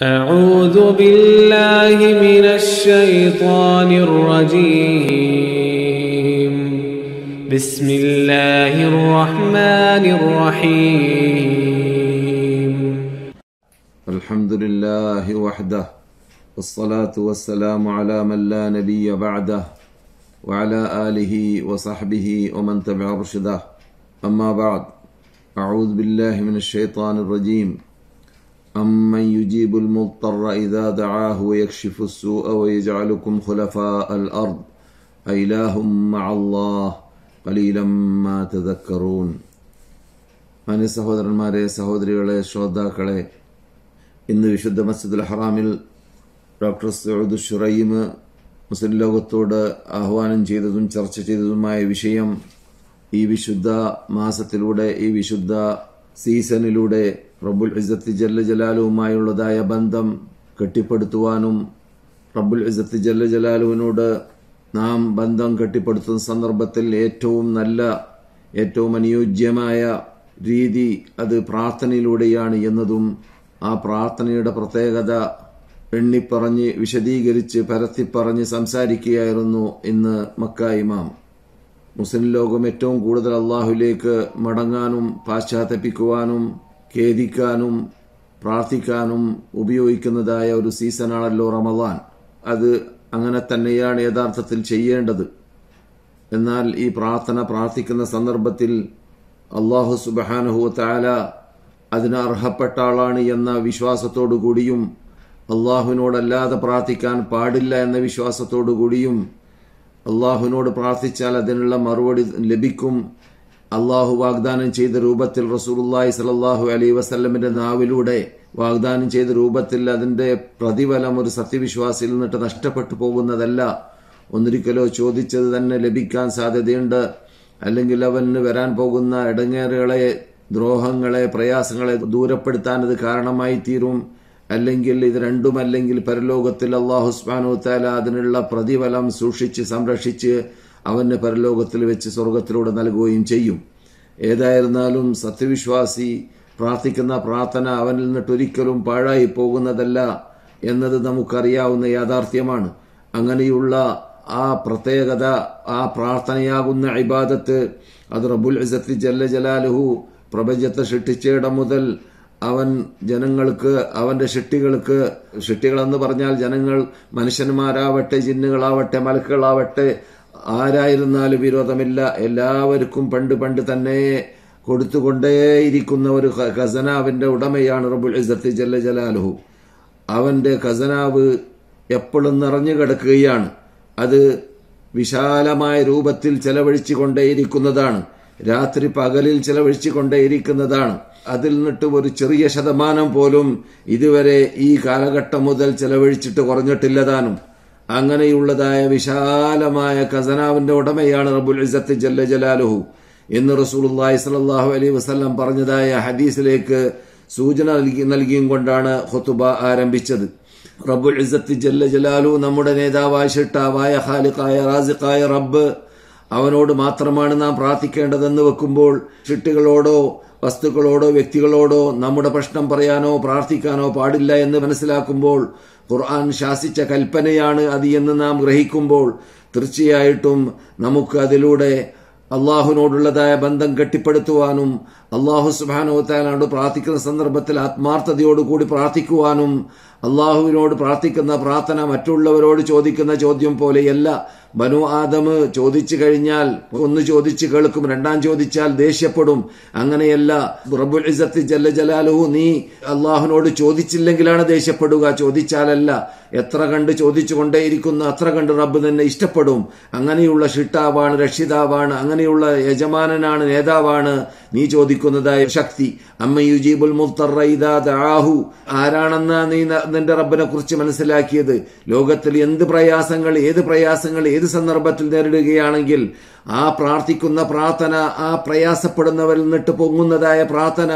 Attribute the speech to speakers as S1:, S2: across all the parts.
S1: أعوذ بالله من الشيطان الرجيم بسم الله الرحمن الرحيم
S2: الحمد لله وحده والصلاة والسلام على من لا نبي بعده وعلى آله وصحبه ومن تبع رشده أما بعد أعوذ بالله من الشيطان الرجيم أمن يجيب المضطر إذا دعاه ويكشف السوء ويجعلكم خلفاء الأرض أإله مع الله قليلا ما تذكرون മാന്യ സഹോദരന്മാരെ സഹോദരികളെ ശ്രോതാക്കളെ ഇന്ന് വിശുദ്ധ മസ്ജിദുൽ ഹറാമിൽ ഡോക്ടർ സൗദ് ഷുറൈം മുസ്ലിം ലോകത്തോട് ആഹ്വാനം ചെയ്തതും ചർച്ച ചെയ്തതുമായ വിഷയം ഈ വിശുദ്ധ മാസത്തിലൂടെ ഈ വിശുദ്ധ സീസണിലൂടെ റബ്ബുൽ ഇസത്ത് ജല്ല ജലാലുവുമായുള്ളതായ ബന്ധം കെട്ടിപ്പടുത്തുവാനും റബ്ബുൽ ഇസത്ത് ജല്ല ജലാലുവിനോട് നാം ബന്ധം കെട്ടിപ്പടുത്തുന്ന സന്ദർഭത്തിൽ ഏറ്റവും നല്ല ഏറ്റവും അനുയോജ്യമായ രീതി അത് പ്രാർത്ഥനയിലൂടെയാണ് എന്നതും ആ പ്രാർത്ഥനയുടെ പ്രത്യേകത എണ്ണിപ്പറഞ്ഞ് വിശദീകരിച്ച് പരത്തിപ്പറഞ്ഞ് സംസാരിക്കുകയായിരുന്നു ഇന്ന് മക്ക ഇമാം മുസ്ലിം ലോകം ഏറ്റവും കൂടുതൽ അള്ളാഹുലേക്ക് മടങ്ങാനും പാശ്ചാത്തപിക്കുവാനും ഖേദിക്കാനും പ്രാർത്ഥിക്കാനും ഉപയോഗിക്കുന്നതായ ഒരു സീസണാണല്ലോ റമദാൻ അത് അങ്ങനെ തന്നെയാണ് യഥാർത്ഥത്തിൽ ചെയ്യേണ്ടത് എന്നാൽ ഈ പ്രാർത്ഥന പ്രാർത്ഥിക്കുന്ന സന്ദർഭത്തിൽ അള്ളാഹു സുബാനഹു താല അതിന് അർഹപ്പെട്ട ആളാണ് എന്ന വിശ്വാസത്തോടു കൂടിയും അള്ളാഹുവിനോടല്ലാതെ പ്രാർത്ഥിക്കാൻ പാടില്ല എന്ന വിശ്വാസത്തോടു കൂടിയും അള്ളാഹുവിനോട് പ്രാർത്ഥിച്ചാൽ അതിനുള്ള മറുപടി ലഭിക്കും അള്ളാഹു വാഗ്ദാനം ചെയ്ത രൂപത്തിൽ റസൂലുല്ലാഹി സലാഹു അലൈ വസല്ലമിന്റെ നാവിലൂടെ വാഗ്ദാനം ചെയ്ത രൂപത്തിൽ അതിന്റെ പ്രതിഫലം ഒരു സത്യവിശ്വാസിയിൽ നിന്നിട്ട് നഷ്ടപ്പെട്ടു പോകുന്നതല്ല ഒന്നിരിക്കലോ ചോദിച്ചത് തന്നെ ലഭിക്കാൻ സാധ്യതയുണ്ട് അല്ലെങ്കിൽ അവന് വരാൻ പോകുന്ന ഇടങ്ങേറുകളെ ദ്രോഹങ്ങളെ പ്രയാസങ്ങളെ ദൂരപ്പെടുത്താൻ ഇത് കാരണമായി തീരും അല്ലെങ്കിൽ ഇത് രണ്ടുമല്ലെങ്കിൽ പരലോകത്തിൽ അള്ളാഹു സ്മാനു താല അതിനുള്ള പ്രതിഫലം സൂക്ഷിച്ച് സംരക്ഷിച്ച് അവന് പരലോകത്തിൽ വെച്ച് സ്വർഗത്തിലൂടെ നൽകുകയും ചെയ്യും ഏതായിരുന്നാലും സത്യവിശ്വാസി പ്രാർത്ഥിക്കുന്ന പ്രാർത്ഥന അവനിൽ നിന്നിട്ട് ഒരിക്കലും പാഴായി പോകുന്നതല്ല എന്നത് നമുക്കറിയാവുന്ന യാഥാർത്ഥ്യമാണ് അങ്ങനെയുള്ള ആ പ്രത്യേകത ആ പ്രാർത്ഥനയാകുന്ന ഇബാദത്ത് അത് റബുൽ ഇസത്തി ജല്ല ജലാലുഹു പ്രപഞ്ചത്തെ സൃഷ്ടിച്ചയിടം മുതൽ അവൻ ജനങ്ങൾക്ക് അവന്റെ ഷിട്ടികൾക്ക് ഷിട്ടികളെന്ന് പറഞ്ഞാൽ ജനങ്ങൾ മനുഷ്യന്മാരാവട്ടെ ജിന്നുകളാവട്ടെ മലക്കുകളാവട്ടെ ആരായിരുന്നാലും വിരോധമില്ല എല്ലാവർക്കും പണ്ട് പണ്ട് തന്നെ കൊടുത്തുകൊണ്ടേയിരിക്കുന്ന ഒരു ഖസനാവിന്റെ ഉടമയാണ് റബുൽ ഇസത്ത് ജല്ല ജലാലുഹു അവന്റെ ഖസനാവ് എപ്പോഴും നിറഞ്ഞു കിടക്കുകയാണ് അത് വിശാലമായ രൂപത്തിൽ ചെലവഴിച്ചു കൊണ്ടേയിരിക്കുന്നതാണ് രാത്രി പകലിൽ ചെലവഴിച്ചു കൊണ്ടേയിരിക്കുന്നതാണ് അതിൽ നിന്നിട്ട് ഒരു ചെറിയ ശതമാനം പോലും ഇതുവരെ ഈ കാലഘട്ടം മുതൽ ചെലവഴിച്ചിട്ട് കുറഞ്ഞിട്ടില്ലതാനും അങ്ങനെയുള്ളതായ വിശാലമായ ഖസനാവിന്റെ ഉടമയാണ് റബുൽ ഇസത്ത് ജല്ല ജലാലുഹു എന്ന് റസൂലുല്ലാഹി സ്വല്ലല്ലാഹു അലൈഹി വസല്ലം പറഞ്ഞതായ ഹദീസിലേക്ക് സൂചന നൽകി നൽകിയും കൊണ്ടാണ് ഖുതുബ ആരംഭിച്ചത് റബ്ബുൽ ഇസത്ത് ജല്ല ജലാലു നമ്മുടെ നേതാവായ ഷിട്ടാവായ ഖാലിഖായ റാസിഖായ റബ്ബ് അവനോട് മാത്രമാണ് നാം പ്രാർത്ഥിക്കേണ്ടതെന്ന് വെക്കുമ്പോൾ ഷിട്ടുകളോടോ വസ്തുക്കളോടോ വ്യക്തികളോടോ നമ്മുടെ പ്രശ്നം പറയാനോ പ്രാർത്ഥിക്കാനോ പാടില്ല എന്ന് മനസ്സിലാക്കുമ്പോൾ ഖുർആൻ ശാസിച്ച കൽപ്പനയാണ് അത് എന്ന് നാം ഗ്രഹിക്കുമ്പോൾ തീർച്ചയായിട്ടും നമുക്ക് അതിലൂടെ അള്ളാഹുവിനോടുള്ളതായ ബന്ധം കെട്ടിപ്പടുത്തുവാനും അള്ളാഹു സുബാനോത്താനോട് പ്രാർത്ഥിക്കുന്ന സന്ദർഭത്തിൽ ആത്മാർത്ഥതയോടുകൂടി പ്രാർത്ഥിക്കുവാനും അള്ളാഹുവിനോട് പ്രാർത്ഥിക്കുന്ന പ്രാർത്ഥന മറ്റുള്ളവരോട് ചോദിക്കുന്ന ചോദ്യം പോലെയല്ല ബനു ആദമ് ചോദിച്ചു കഴിഞ്ഞാൽ ഒന്ന് ചോദിച്ചു കേൾക്കും രണ്ടാം ചോദിച്ചാൽ ദേഷ്യപ്പെടും അങ്ങനെയല്ല റബുൽ ഇസത്ത് ജല്ല ജലാലുഹു നീ അള്ളാഹുവിനോട് ചോദിച്ചില്ലെങ്കിലാണ് ദേഷ്യപ്പെടുക ചോദിച്ചാലല്ല എത്ര കണ്ട് ചോദിച്ചു കൊണ്ടേയിരിക്കുന്നു അത്ര കണ്ട് റബ്ബ് തന്നെ ഇഷ്ടപ്പെടും അങ്ങനെയുള്ള ഷിട്ടാവാണ് രക്ഷിതാവാണ് അങ്ങനെയുള്ള യജമാനനാണ് നേതാവാണ് നീ ചോദിക്കുന്നതായ ശക്തി അമ്മ യുജീബുൽ മുത്തറു ആരാണെന്ന നീ നിന്റെ റബ്ബിനെ കുറിച്ച് മനസ്സിലാക്കിയത് ലോകത്തിൽ എന്ത് പ്രയാസങ്ങൾ ഏത് പ്രയാസങ്ങൾ ഏത് സന്ദർഭത്തിൽ നേരിടുകയാണെങ്കിൽ ആ പ്രാർത്ഥിക്കുന്ന പ്രാർത്ഥന ആ പ്രയാസപ്പെടുന്നവരിൽ നിന്നിട്ട് പൊങ്ങുന്നതായ പ്രാർത്ഥന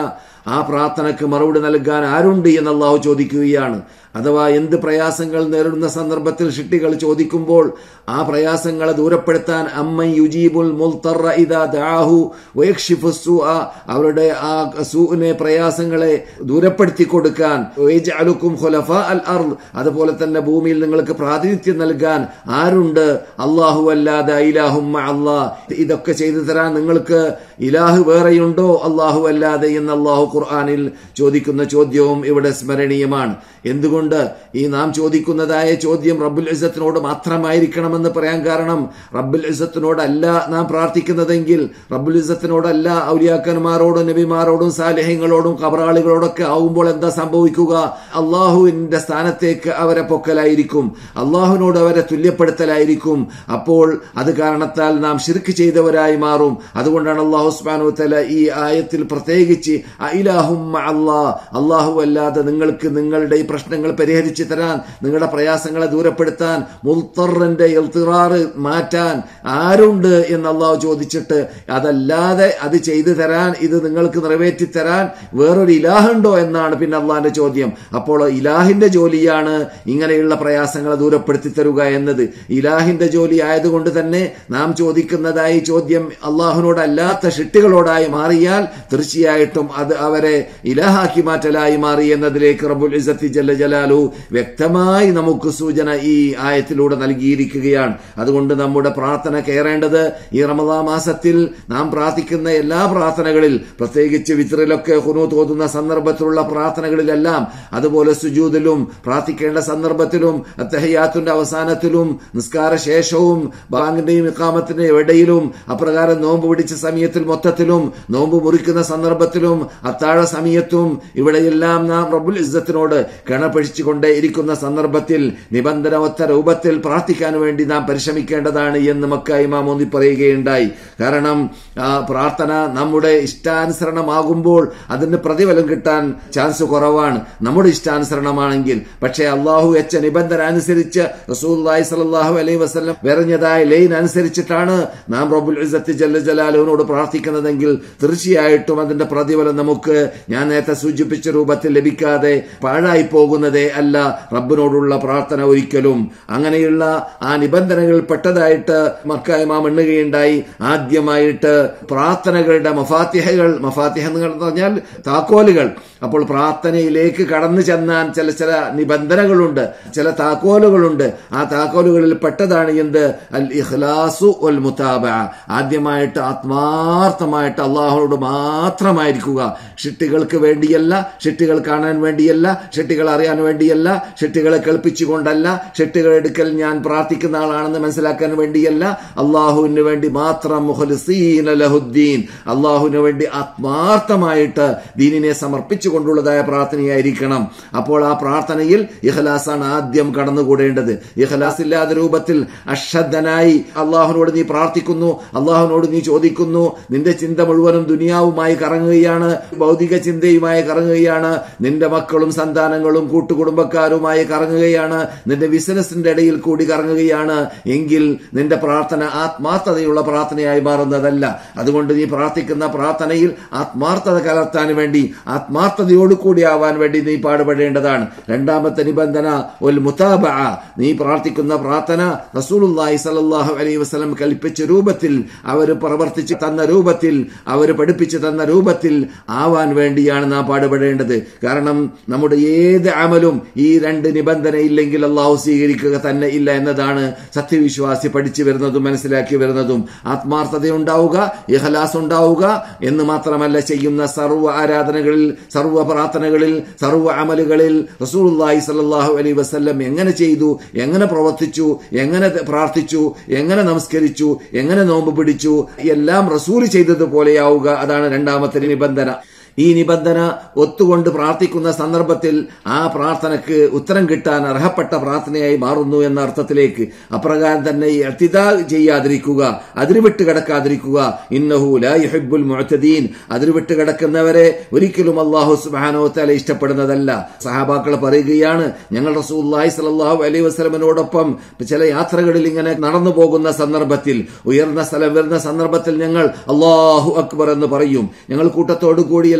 S2: ആ പ്രാർത്ഥനയ്ക്ക് മറുപടി നൽകാൻ ആരുണ്ട് എന്ന് അള്ളാഹു ചോദിക്കുകയാണ് അഥവാ എന്ത് പ്രയാസങ്ങൾ നേരിടുന്ന സന്ദർഭത്തിൽ ഷിട്ടികൾ ചോദിക്കുമ്പോൾ ആ പ്രയാസങ്ങളെ ദൂരപ്പെടുത്താൻ അമ്മ യുജീബുൽ മുൽത്തറ ഇദാ ദാഹു വയക്ഷിഫു സൂഅ അവരുടെ ആ സൂനെ പ്രയാസങ്ങളെ ദൂരപ്പെടുത്തി കൊടുക്കാൻ വയജ്അലുക്കും ഖുലഫാ അൽ അർദ് അതുപോലെ തന്നെ ഭൂമിയിൽ നിങ്ങൾക്ക് പ്രാതിനിധ്യം നൽകാൻ ആരുണ്ട് അല്ലാഹു അല്ലാതെ ഇലാഹും അല്ലാഹ് ഇതൊക്കെ ചെയ്തു തരാൻ നിങ്ങൾക്ക് ഇലാഹ് വേറെയുണ്ടോ അല്ലാഹു അല്ലാതെ എന്ന് അല്ലാഹു ഖുർആനിൽ ചോദിക്കുന്ന ചോദ്യവും ഇവിടെ സ്മരണീയമാണ് എന്തുകൊണ്ട് ഈ നാം ചോദിക്കുന്നതായ ചോദ്യം റബ്ബുൽ ഇസത്തിനോട് മാത്രമായിരിക്കണമെന്ന് പറയാൻ കാരണം റബ്ബുൽ ഇസത്തിനോടല്ല നാം പ്രാർത്ഥിക്കുന്നതെങ്കിൽ റബ്ബുൽ ഇസത്തിനോടല്ല ഔലിയാക്കന്മാരോടും നബിമാരോടും സാലിഹ്യങ്ങളോടും കബറാളികളോടൊക്കെ ആവുമ്പോൾ എന്താ സംഭവിക്കുക അള്ളാഹുവിന്റെ സ്ഥാനത്തേക്ക് അവരെ പൊക്കലായിരിക്കും അള്ളാഹുവിനോട് അവരെ തുല്യപ്പെടുത്തലായിരിക്കും അപ്പോൾ അത് കാരണത്താൽ നാം ശിർക്ക് ചെയ്തവരായി മാറും അതുകൊണ്ടാണ് അള്ളാഹു സ്ബാനു തല ഈ ആയത്തിൽ പ്രത്യേകിച്ച് അയിലാഹും അള്ളാ അള്ളാഹു അല്ലാതെ നിങ്ങൾക്ക് നിങ്ങളുടെ ഈ പ്രശ്നങ്ങൾ പരിഹരിച്ചു തരാൻ നിങ്ങളുടെ പ്രയാസങ്ങളെ ദൂരപ്പെടുത്താൻ മുൽത്തറിന്റെ എൽത്തിറാറ് മാറ്റാൻ ആരുണ്ട് എന്ന് അള്ളാഹു ചോദിച്ചിട്ട് അതല്ലാതെ അത് ചെയ്തു തരാൻ ഇത് നിങ്ങൾക്ക് നിറവേറ്റി തരാൻ വേറൊരു ഇലാഹുണ്ടോ എന്നാണ് പിന്നെ അള്ളാഹിന്റെ ചോദ്യം അപ്പോൾ ഇലാഹിന്റെ ജോലിയാണ് ഇങ്ങനെയുള്ള പ്രയാസങ്ങളെ ദൂരപ്പെടുത്തി തരുക എന്നത് ഇലാഹിന്റെ ജോലി ആയതുകൊണ്ട് തന്നെ നാം ചോദിക്കുന്നതായി ചോദ്യം അള്ളാഹുനോടല്ലാത്ത ഷിട്ടികളോടായി മാറിയാൽ തീർച്ചയായിട്ടും അത് അവരെ ഇലാഹാക്കി മാറ്റലായി മാറി എന്നതിലേക്ക് റബ്ബുൽ ഇസത്തി ജല്ല ജലാലു വ്യക്തമായി നമുക്ക് സൂചന ഈ ആയത്തിലൂടെ നൽകിയിരിക്കുകയാണ് അതുകൊണ്ട് നമ്മുടെ പ്രാർത്ഥന കയറേണ്ടത് ഈ റമദാ മാസത്തിൽ നാം പ്രാർത്ഥിക്കുന്ന എല്ലാ പ്രാർത്ഥനകളിൽ പ്രത്യേകിച്ച് വിത്രിലൊക്കെ ഹുനു തോന്നുന്ന സന്ദർഭത്തിലുള്ള പ്രാർത്ഥനകളിലെല്ലാം അതുപോലെ സുജൂദിലും പ്രാർത്ഥിക്കേണ്ട സന്ദർഭത്തിലും അത്തഹയാത്തിന്റെ അവസാനത്തിലും നിസ്കാര ശേഷവും ബാങ്കിന്റെയും ഇക്കാമത്തിന്റെയും ഇടയിലും അപ്രകാരം നോമ്പ് പിടിച്ച സമയത്തിൽ മൊത്തത്തിലും നോമ്പ് മുറിക്കുന്ന സന്ദർഭത്തിലും അത്താഴ സമയത്തും ഇവിടെയെല്ലാം നാം റബ്ബുൽ ഇസ്സത്തിനോട് കിണപഴിച്ചുകൊണ്ടേ ഇരിക്കുന്ന സന്ദർഭത്തിൽ നിബന്ധനവത്ത രൂപത്തിൽ പ്രാർത്ഥിക്കാൻ വേണ്ടി നാം പരിശ്രമിക്കേണ്ടതാണ് എന്ന് മക്ക ഇമാം ഒന്നി പറയുകയുണ്ടായി കാരണം ആ പ്രാർത്ഥന നമ്മുടെ ഇഷ്ടാനുസരണമാകുമ്പോൾ അതിന് പ്രതിഫലം കിട്ടാൻ ചാൻസ് കുറവാണ് നമ്മുടെ ഇഷ്ടാനുസരണമാണെങ്കിൽ പക്ഷേ അള്ളാഹു വെച്ച നിബന്ധന അനുസരിച്ച് റസൂല്ലായി സലാഹു അലൈഹി വസ്ലം വെറഞ്ഞതായ ലൈൻ അനുസരിച്ചിട്ടാണ് നാം റബ്ബുൽ ഇസത്ത് ജല്ല ജലാലുവിനോട് പ്രാർത്ഥിക്കുന്നതെങ്കിൽ തീർച്ചയായിട്ടും അതിന്റെ പ്രതിഫലം നമുക്ക് ഞാൻ നേരത്തെ സൂചിപ്പിച്ച രൂപത്തിൽ ലഭിക്കാതെ പാഴായി പോകുന്നതേ അല്ല റബ്ബിനോടുള്ള പ്രാർത്ഥന ഒരിക്കലും അങ്ങനെയുള്ള ആ നിബന്ധനകളിൽ പെട്ടതായിട്ട് മക്ക ഇമാം എണ്ണുകയുണ്ടായി ആദ്യമായിട്ട് പ്രാർത്ഥനകളുടെ മഫാത്തിഹകൾ മഫാത്തിഹ എന്ന് പറഞ്ഞാൽ താക്കോലുകൾ അപ്പോൾ പ്രാർത്ഥനയിലേക്ക് കടന്നു ചെന്നാൻ ചില ചില നിബന്ധനകളുണ്ട് ചില താക്കോലുകളുണ്ട് ആ താക്കോലുകളിൽ പെട്ടതാണ് എന്ത് അൽ ഇഖ്ലാസു വൽ മുതാബ ആദ്യമായിട്ട് ആത്മാർത്ഥമായിട്ട് അള്ളാഹുനോട് മാത്രമായിരിക്കുക ഷിട്ടികൾക്ക് വേണ്ടിയല്ല ഷിട്ടികൾ കാണാൻ വേണ്ടിയല്ല ഷിട്ടികൾ അറിയാൻ വേണ്ടിയല്ല ഷിട്ടികളെ കേൾപ്പിച്ചുകൊണ്ടല്ല ഷിട്ടികൾ എടുക്കൽ ഞാൻ പ്രാർത്ഥിക്കുന്ന ആളാണെന്ന് മനസ്സിലാക്കാൻ വേണ്ടിയല്ല അള്ളാഹുവിന് വേണ്ടി മാത്രം മുഖലിസീന ലഹുദ്ദീൻ അള്ളാഹുവിന് വേണ്ടി ആത്മാർത്ഥമായിട്ട് ദീനിനെ സമർപ്പിച്ചുകൊണ്ടുള്ളതായ പ്രാർത്ഥനയായിരിക്കണം അപ്പോൾ ആ പ്രാർത്ഥനയിൽ ഇഖലാസാണ് ആദ്യം കടന്നുകൂടേണ്ടത് ഇഖലാസ് ഇല്ലാത്ത രൂപത്തിൽ അശ്രദ്ധനായി അള്ളാഹുനോട് നീ പ്രാർത്ഥിക്കുന്നു അള്ളാഹുനോട് നീ ചോദിക്കുന്നു നിന്റെ ചിന്ത മുഴുവനും ദുനിയാവുമായി കറങ്ങുകയാണ് ഭൗതിക ചിന്തയുമായി കറങ്ങുകയാണ് നിന്റെ മക്കളും സന്താനങ്ങളും കൂട്ടുകുടുംബക്കാരുമായി കറങ്ങുകയാണ് നിന്റെ ബിസിനസിന്റെ ഇടയിൽ കൂടി കറങ്ങുകയാണ് എങ്കിൽ നിന്റെ പ്രാർത്ഥന ആത്മാർത്ഥതയുള്ള പ്രാർത്ഥനയായി മാറുന്നതല്ല അതുകൊണ്ട് നീ പ്രാർത്ഥിക്കുന്ന പ്രാർത്ഥനയിൽ ആത്മാർത്ഥത കലർത്താൻ വേണ്ടി ആത്മാർത്ഥതയോടുകൂടി ആവാൻ വേണ്ടി നീ പാടുപെടേണ്ടതാണ് രണ്ടാമത്തെ നിബന്ധന ഒരു മുതാബ നീ പ്രാർത്ഥിക്കുന്ന പ്രാർത്ഥന റസൂലുല്ലാഹി സലല്ലാഹു അലൈഹി വസ്ലം കൽപ്പിച്ച രൂപത്തിൽ അവർ പ്രവർത്തിച്ച് തന്ന രൂപത്തിൽ അവർ പഠിപ്പിച്ചു തന്ന രൂപത്തിൽ ആവാൻ വേണ്ടിയാണ് നാം പാടുപെടേണ്ടത് കാരണം നമ്മുടെ ഏത് അമലും ഈ രണ്ട് നിബന്ധന ഇല്ലെങ്കിൽ അള്ളാഹു സ്വീകരിക്കുക തന്നെ ഇല്ല എന്നതാണ് സത്യവിശ്വാസി പഠിച്ചു വരുന്നതും മനസ്സിലാക്കി വരുന്നതും ആത്മാർത്ഥത ഉണ്ടാവുക ഇഹലാസ് ഉണ്ടാവുക എന്ന് മാത്രമല്ല ചെയ്യുന്ന സർവ്വ ആരാധനകളിൽ സർവ്വ പ്രാർത്ഥനകളിൽ സർവ്വ അമലുകളിൽ റസൂലുള്ളാഹി സ്വല്ലല്ലാഹു അലൈഹി വസല്ലം എങ്ങനെ ചെയ്തു എങ്ങനെ പ്രവർത്തിച്ചു എങ്ങനെ പ്രാർത്ഥിച്ചു എങ്ങനെ നമസ്കരിച്ചു എങ്ങനെ നോമ്പ് പിടിച്ചു എല്ലാം റസൂൽ ചെയ്തതുപോലെയാവുക അതാണ് രണ്ടാമത്തെ നിബന്ധന ഈ നിബന്ധന ഒത്തുകൊണ്ട് പ്രാർത്ഥിക്കുന്ന സന്ദർഭത്തിൽ ആ പ്രാർത്ഥനയ്ക്ക് ഉത്തരം കിട്ടാൻ അർഹപ്പെട്ട പ്രാർത്ഥനയായി മാറുന്നു എന്ന അർത്ഥത്തിലേക്ക് അപ്രകാരം തന്നെ അത്തിത ചെയ്യാതിരിക്കുക അതിരുവിട്ട് കിടക്കാതിരിക്കുക ഇന്നഹു ലാഹിബുൽ മുഅത്തദീൻ അതിരുവിട്ട് കിടക്കുന്നവരെ ഒരിക്കലും അള്ളാഹു സുബ്ഹാനഹു തആല ഇഷ്ടപ്പെടുന്നതല്ല സഹാബാക്കൾ പറയുകയാണ് ഞങ്ങൾ റസൂലുള്ളാഹി സ്വല്ലല്ലാഹു അലൈഹി വസല്ലമയോടൊപ്പം ചില യാത്രകളിൽ ഇങ്ങനെ നടന്നു പോകുന്ന സന്ദർഭത്തിൽ ഉയർന്ന സ്ഥലം വരുന്ന സന്ദർഭത്തിൽ ഞങ്ങൾ അള്ളാഹു അക്ബർ എന്ന് പറയും ഞങ്ങൾ കൂട്ടത്തോടു കൂടി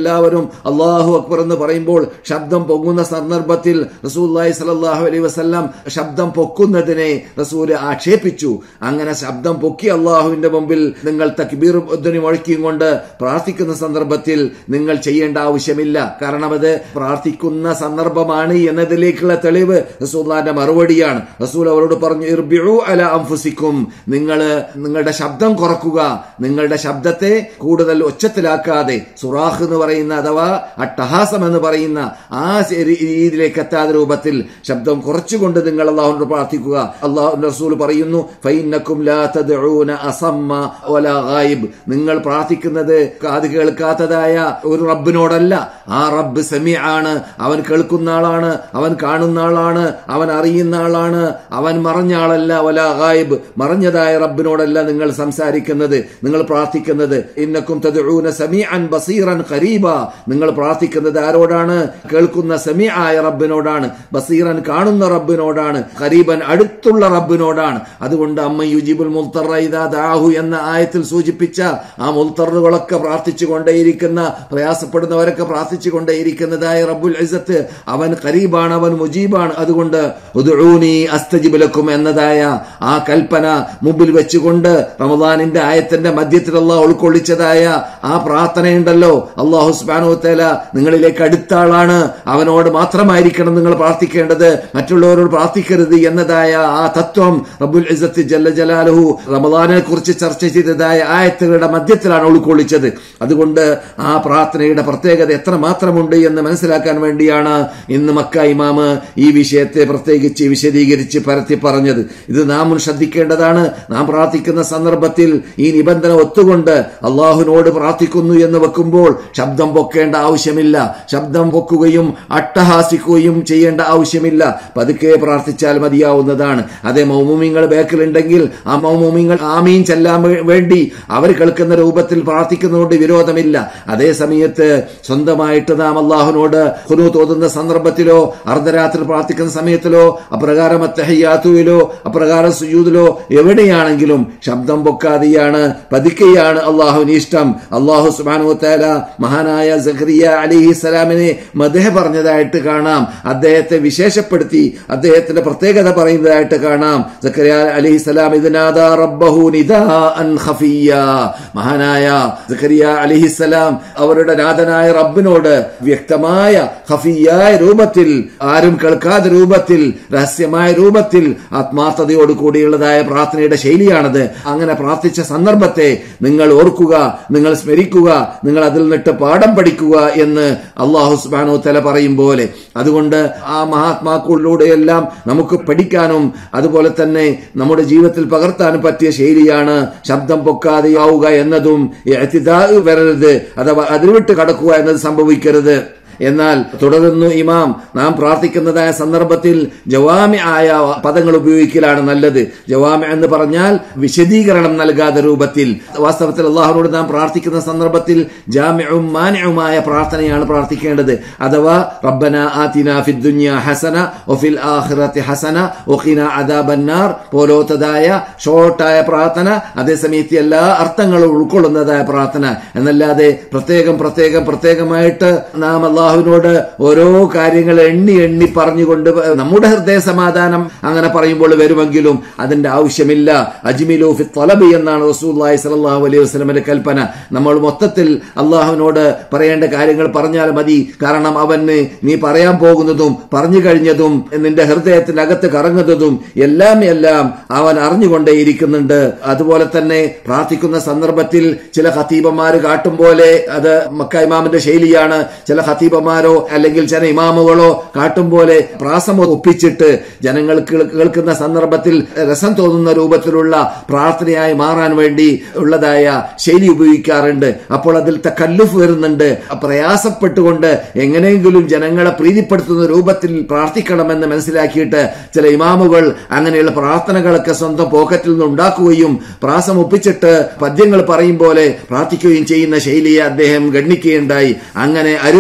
S2: എല്ലാവരും അള്ളാഹു അക്ബർ എന്ന് പറയുമ്പോൾ ശബ്ദം പൊങ്ങുന്ന സന്ദർഭത്തിൽ റസൂല്ലായി സലാഹു അലൈ വസ്ല്ലാം ശബ്ദം പൊക്കുന്നതിനെ റസൂല് ആക്ഷേപിച്ചു അങ്ങനെ ശബ്ദം പൊക്കി അള്ളാഹുവിന്റെ മുമ്പിൽ നിങ്ങൾ തക്ബീർ ധ്വനി മുഴക്കിയും കൊണ്ട് പ്രാർത്ഥിക്കുന്ന സന്ദർഭത്തിൽ നിങ്ങൾ ചെയ്യേണ്ട ആവശ്യമില്ല കാരണം അത് പ്രാർത്ഥിക്കുന്ന സന്ദർഭമാണ് എന്നതിലേക്കുള്ള തെളിവ് റസൂല്ലാന്റെ മറുപടിയാണ് റസൂൽ അവരോട് പറഞ്ഞു ഇർബിഉ അല അംഫുസിക്കും നിങ്ങൾ നിങ്ങളുടെ ശബ്ദം കുറക്കുക നിങ്ങളുടെ ശബ്ദത്തെ കൂടുതൽ ഒച്ചത്തിലാക്കാതെ സുറാഖ് എന്ന് പറയുന്ന അഥവാ അട്ടഹാസം എന്ന് പറയുന്ന ആ ശരി- രീതിയിലേക്ക് എത്താത്ത രൂപത്തിൽ ശബ്ദം കുറച്ചുകൊണ്ട് നിങ്ങൾ അള്ളാഹുവിനോട് പ്രാർത്ഥിക്കുക അള്ളാഹുന്റെ റസൂൽ പറയുന്നു ഫൈനക്കും ലാ തദ്ഊന അസമ്മ വലാ ഗായിബ് നിങ്ങൾ പ്രാർത്ഥിക്കുന്നത് കാത് കേൾക്കാത്തതായ ഒരു റബ്ബിനോടല്ല ആ റബ്ബ് സമി ആണ് അവൻ കേൾക്കുന്ന ആളാണ് അവൻ കാണുന്ന ആളാണ് അവൻ അറിയുന്ന ആളാണ് അവൻ മറഞ്ഞ ആളല്ല വലാ ഗായിബ് മറഞ്ഞതായ റബ്ബിനോടല്ല നിങ്ങൾ സംസാരിക്കുന്നത് നിങ്ങൾ പ്രാർത്ഥിക്കുന്നത് ഇന്നക്കും തദ്ഊന സമീഅൻ ബസീറൻ ഖരീബ നിങ്ങൾ പ്രാർത്ഥിക്കുന്നത് ആരോടാണ് കേൾക്കുന്ന സമീ ആയ റബ്ബിനോടാണ് ബസീറൻ കാണുന്ന റബ്ബിനോടാണ് ഖരീബൻ അടുത്തുള്ള റബ്ബിനോടാണ് അതുകൊണ്ട് അമ്മ യുജിബുൽ മുൽത്തറ ഇദാ ദാഹു എന്ന ആയത്തിൽ സൂചിപ്പിച്ച ആ മുൽത്തറുകളൊക്കെ പ്രാർത്ഥിച്ചു കൊണ്ടേയിരിക്കുന്ന പ്രയാസപ്പെടുന്നവരൊക്കെ പ്രാർത്ഥിച്ചു കൊണ്ടേയിരിക്കുന്നതായ റബ്ബുൽ ഇസത്ത് അവൻ ഖരീബാണ് അവൻ മുജീബാണ് അതുകൊണ്ട് ഉദ്ഊനി അസ്തജിബ് ലക്കും എന്നതായ ആ കൽപ്പന മുമ്പിൽ വെച്ചുകൊണ്ട് റമദാനിന്റെ ആയത്തിന്റെ മധ്യത്തിൽ അള്ളാഹ് ഉൾക്കൊള്ളിച്ചതായ ആ പ്രാർത്ഥനയുണ്ടല്ലോ അള്ളാഹു സുബാനു തേല നിങ്ങളിലേക്ക് അടുത്ത ആളാണ് അവനോട് മാത്രമായിരിക്കണം നിങ്ങൾ പ്രാർത്ഥിക്കേണ്ടത് മറ്റുള്ളവരോട് പ്രാർത്ഥിക്കരുത് എന്നതായ ആ തത്വം റബ്ബുൽ ഇസത്ത് ജല്ല ജലാലുഹു റമദാനെ കുറിച്ച് ചർച്ച ചെയ്തതായ ആയത്തുകളുടെ മധ്യത്തിലാണ് ഉൾക്കൊള്ളിച്ചത് അതുകൊണ്ട് ആ പ്രാർത്ഥനയുടെ പ്രത്യേകത എത്ര മാത്രമുണ്ട് എന്ന് മനസ്സിലാക്കാൻ വേണ്ടിയാണ് ഇന്ന് മക്ക ഇമാമ് ഈ വിഷയത്തെ പ്രത്യേകിച്ച് വിശദീകരിച്ച് പരത്തി പറഞ്ഞത് ഇത് നാം ശ്രദ്ധിക്കേണ്ടതാണ് നാം പ്രാർത്ഥിക്കുന്ന സന്ദർഭത്തിൽ ഈ നിബന്ധന ഒത്തുകൊണ്ട് അള്ളാഹുവിനോട് പ്രാർത്ഥിക്കുന്നു എന്ന് വെക്കുമ്പോൾ ശബ്ദം പൊക്കേണ്ട ആവശ്യമില്ല ശബ്ദം പൊക്കുകയും അട്ടഹാസിക്കുകയും ചെയ്യേണ്ട ആവശ്യമില്ല പതുക്കെ പ്രാർത്ഥിച്ചാൽ മതിയാവുന്നതാണ് അതേ മൗമുമിങ്ങൾ ബേക്കിലുണ്ടെങ്കിൽ ആ മൗമുമിങ്ങൾ ആമീൻ ചെല്ലാൻ വേ- വേണ്ടി അവർ കേൾക്കുന്ന രൂപത്തിൽ പ്രാർത്ഥിക്കുന്നതുകൊണ്ട് വിരോധമില്ല അതേ സമയത്ത് സ്വന്തമായിട്ട് നാം അള്ളാഹുവിനോട് ഹുനു തോന്നുന്ന സന്ദർഭത്തിലോ അർദ്ധരാത്രി പ്രാർത്ഥിക്കുന്ന സമയത്തിലോ അപ്രകാരം അത്തഹയ്യാത്തുവിലോ അപ്രകാരം സുജൂദിലോ എവിടെയാണെങ്കിലും ശബ്ദം പൊക്കാതെയാണ് പതുക്കെയാണ് അള്ളാഹുവിന് ഇഷ്ടം അള്ളാഹു സുബാനു തആല മഹാനായ സഖറിയ അലിഹി സ്വലാമിനെ മദഹ പറഞ്ഞതായിട്ട് കാണാം അദ്ദേഹത്തെ വിശേഷപ്പെടുത്തി അദ്ദേഹത്തിന്റെ പ്രത്യേകത പറയുന്നതായിട്ട് കാണാം സഖറിയ അലിഹി സ്വലാം ഇതിനാദാ റബ്ബഹു നിദാഅൻ ഖഫിയ്യ മഹാനായ സഖറിയ അലിഹി സ്വലാം അവരുടെ നാഥനായ റബ്ബിനോട് വ്യക്തമായ ഖഫിയായ രൂപത്തിൽ ആരും കേൾക്കാത്ത രൂപത്തിൽ രഹസ്യമായ രൂപത്തിൽ ആത്മാർത്ഥതയോട് കൂടിയുള്ളതായ പ്രാർത്ഥനയുടെ ശൈലിയാണത് അങ്ങനെ പ്രാർത്ഥിച്ച സന്ദർഭത്തെ നിങ്ങൾ ഓർക്കുക നിങ്ങൾ സ്മരിക്കുക നിങ്ങൾ അതിൽ നിന്നിട്ട് പാഠം പഠിക്കുക എന്ന് അള്ളാഹു സുബാനു തല പറയും പോലെ അതുകൊണ്ട് ആ മഹാത്മാക്കളിലൂടെയെല്ലാം നമുക്ക് പഠിക്കാനും അതുപോലെ തന്നെ നമ്മുടെ ജീവിതത്തിൽ പകർത്താനും പറ്റിയ ശൈലിയാണ് ശബ്ദം പൊക്കാതെയാവുക എന്നതും ഇഅ്തിദാ വരരുത് അഥവാ അതിർവിട്ട് കടക്കുക എന്നത് സംഭവിക്കരുത് എന്നാൽ തുടരുന്നു ഇമാം നാം പ്രാർത്ഥിക്കുന്നതായ സന്ദർഭത്തിൽ ജവാമി ആയ പദങ്ങൾ ഉപയോഗിക്കലാണ് നല്ലത് ജവാമി എന്ന് പറഞ്ഞാൽ വിശദീകരണം നൽകാത്ത രൂപത്തിൽ വാസ്തവത്തിൽ അള്ളാഹുനോട് നാം പ്രാർത്ഥിക്കുന്ന സന്ദർഭത്തിൽ ജാമ്യവും മാന്യവുമായ പ്രാർത്ഥനയാണ് പ്രാർത്ഥിക്കേണ്ടത് അഥവാ റബ്ബന ആതിന ഫിദ്ദുന്യ ഹസന ഒഫിൽ ആഖിറത്തി ഹസന ഒഖിന അദാബന്നാർ പോലോത്തതായ ഷോർട്ടായ പ്രാർത്ഥന അതേസമയത്ത് എല്ലാ അർത്ഥങ്ങളും ഉൾക്കൊള്ളുന്നതായ പ്രാർത്ഥന എന്നല്ലാതെ പ്രത്യേകം പ്രത്യേകം പ്രത്യേകമായിട്ട് നാം അള്ളാഹുവിനോട് ഓരോ കാര്യങ്ങൾ എണ്ണി എണ്ണി പറഞ്ഞുകൊണ്ട് നമ്മുടെ ഹൃദയ സമാധാനം അങ്ങനെ പറയുമ്പോൾ വരുമെങ്കിലും അതിന്റെ ആവശ്യമില്ല അജ്മിലു ഫി തലബി എന്നാണ് റസൂല്ലായി സലാഹു അലൈഹി വസ്ലമിന്റെ കൽപ്പന നമ്മൾ മൊത്തത്തിൽ അള്ളാഹുവിനോട് പറയേണ്ട കാര്യങ്ങൾ പറഞ്ഞാൽ മതി കാരണം അവന് നീ പറയാൻ പോകുന്നതും പറഞ്ഞു കഴിഞ്ഞതും നിന്റെ ഹൃദയത്തിനകത്ത് കറങ്ങുന്നതും എല്ലാം എല്ലാം അവൻ അറിഞ്ഞുകൊണ്ടേയിരിക്കുന്നുണ്ട് അതുപോലെ തന്നെ പ്രാർത്ഥിക്കുന്ന സന്ദർഭത്തിൽ ചില ഖത്തീബന്മാര് കാട്ടും പോലെ അത് മക്ക ഇമാമിന്റെ ശൈലിയാണ് ചില ഖത്തീബന്മാരോ അല്ലെങ്കിൽ ചില ഇമാമുകളോ കാട്ടും പോലെ പ്രാസം ഒപ്പിച്ചിട്ട് ജനങ്ങൾക്ക് കേൾക്കുന്ന സന്ദർഭത്തിൽ രസം തോന്നുന്ന രൂപത്തിലുള്ള പ്രാർത്ഥനയായി മാറാൻ വേണ്ടി ഉള്ളതായ ശൈലി ഉപയോഗിക്കാറുണ്ട് അപ്പോൾ അതിൽ കല്ലുഫ് വരുന്നുണ്ട് പ്രയാസപ്പെട്ടുകൊണ്ട് എങ്ങനെയെങ്കിലും ജനങ്ങളെ പ്രീതിപ്പെടുത്തുന്ന രൂപത്തിൽ പ്രാർത്ഥിക്കണമെന്ന് മനസ്സിലാക്കിയിട്ട് ചില ഇമാമുകൾ അങ്ങനെയുള്ള പ്രാർത്ഥനകളൊക്കെ സ്വന്തം പോക്കറ്റിൽ നിന്ന് ഉണ്ടാക്കുകയും പ്രാസം ഒപ്പിച്ചിട്ട് പദ്യങ്ങൾ പറയും പോലെ പ്രാർത്ഥിക്കുകയും ചെയ്യുന്ന ശൈലിയെ അദ്ദേഹം ഗണ്ണിക്കുകയുണ്ടായി അങ്ങനെ അരുത്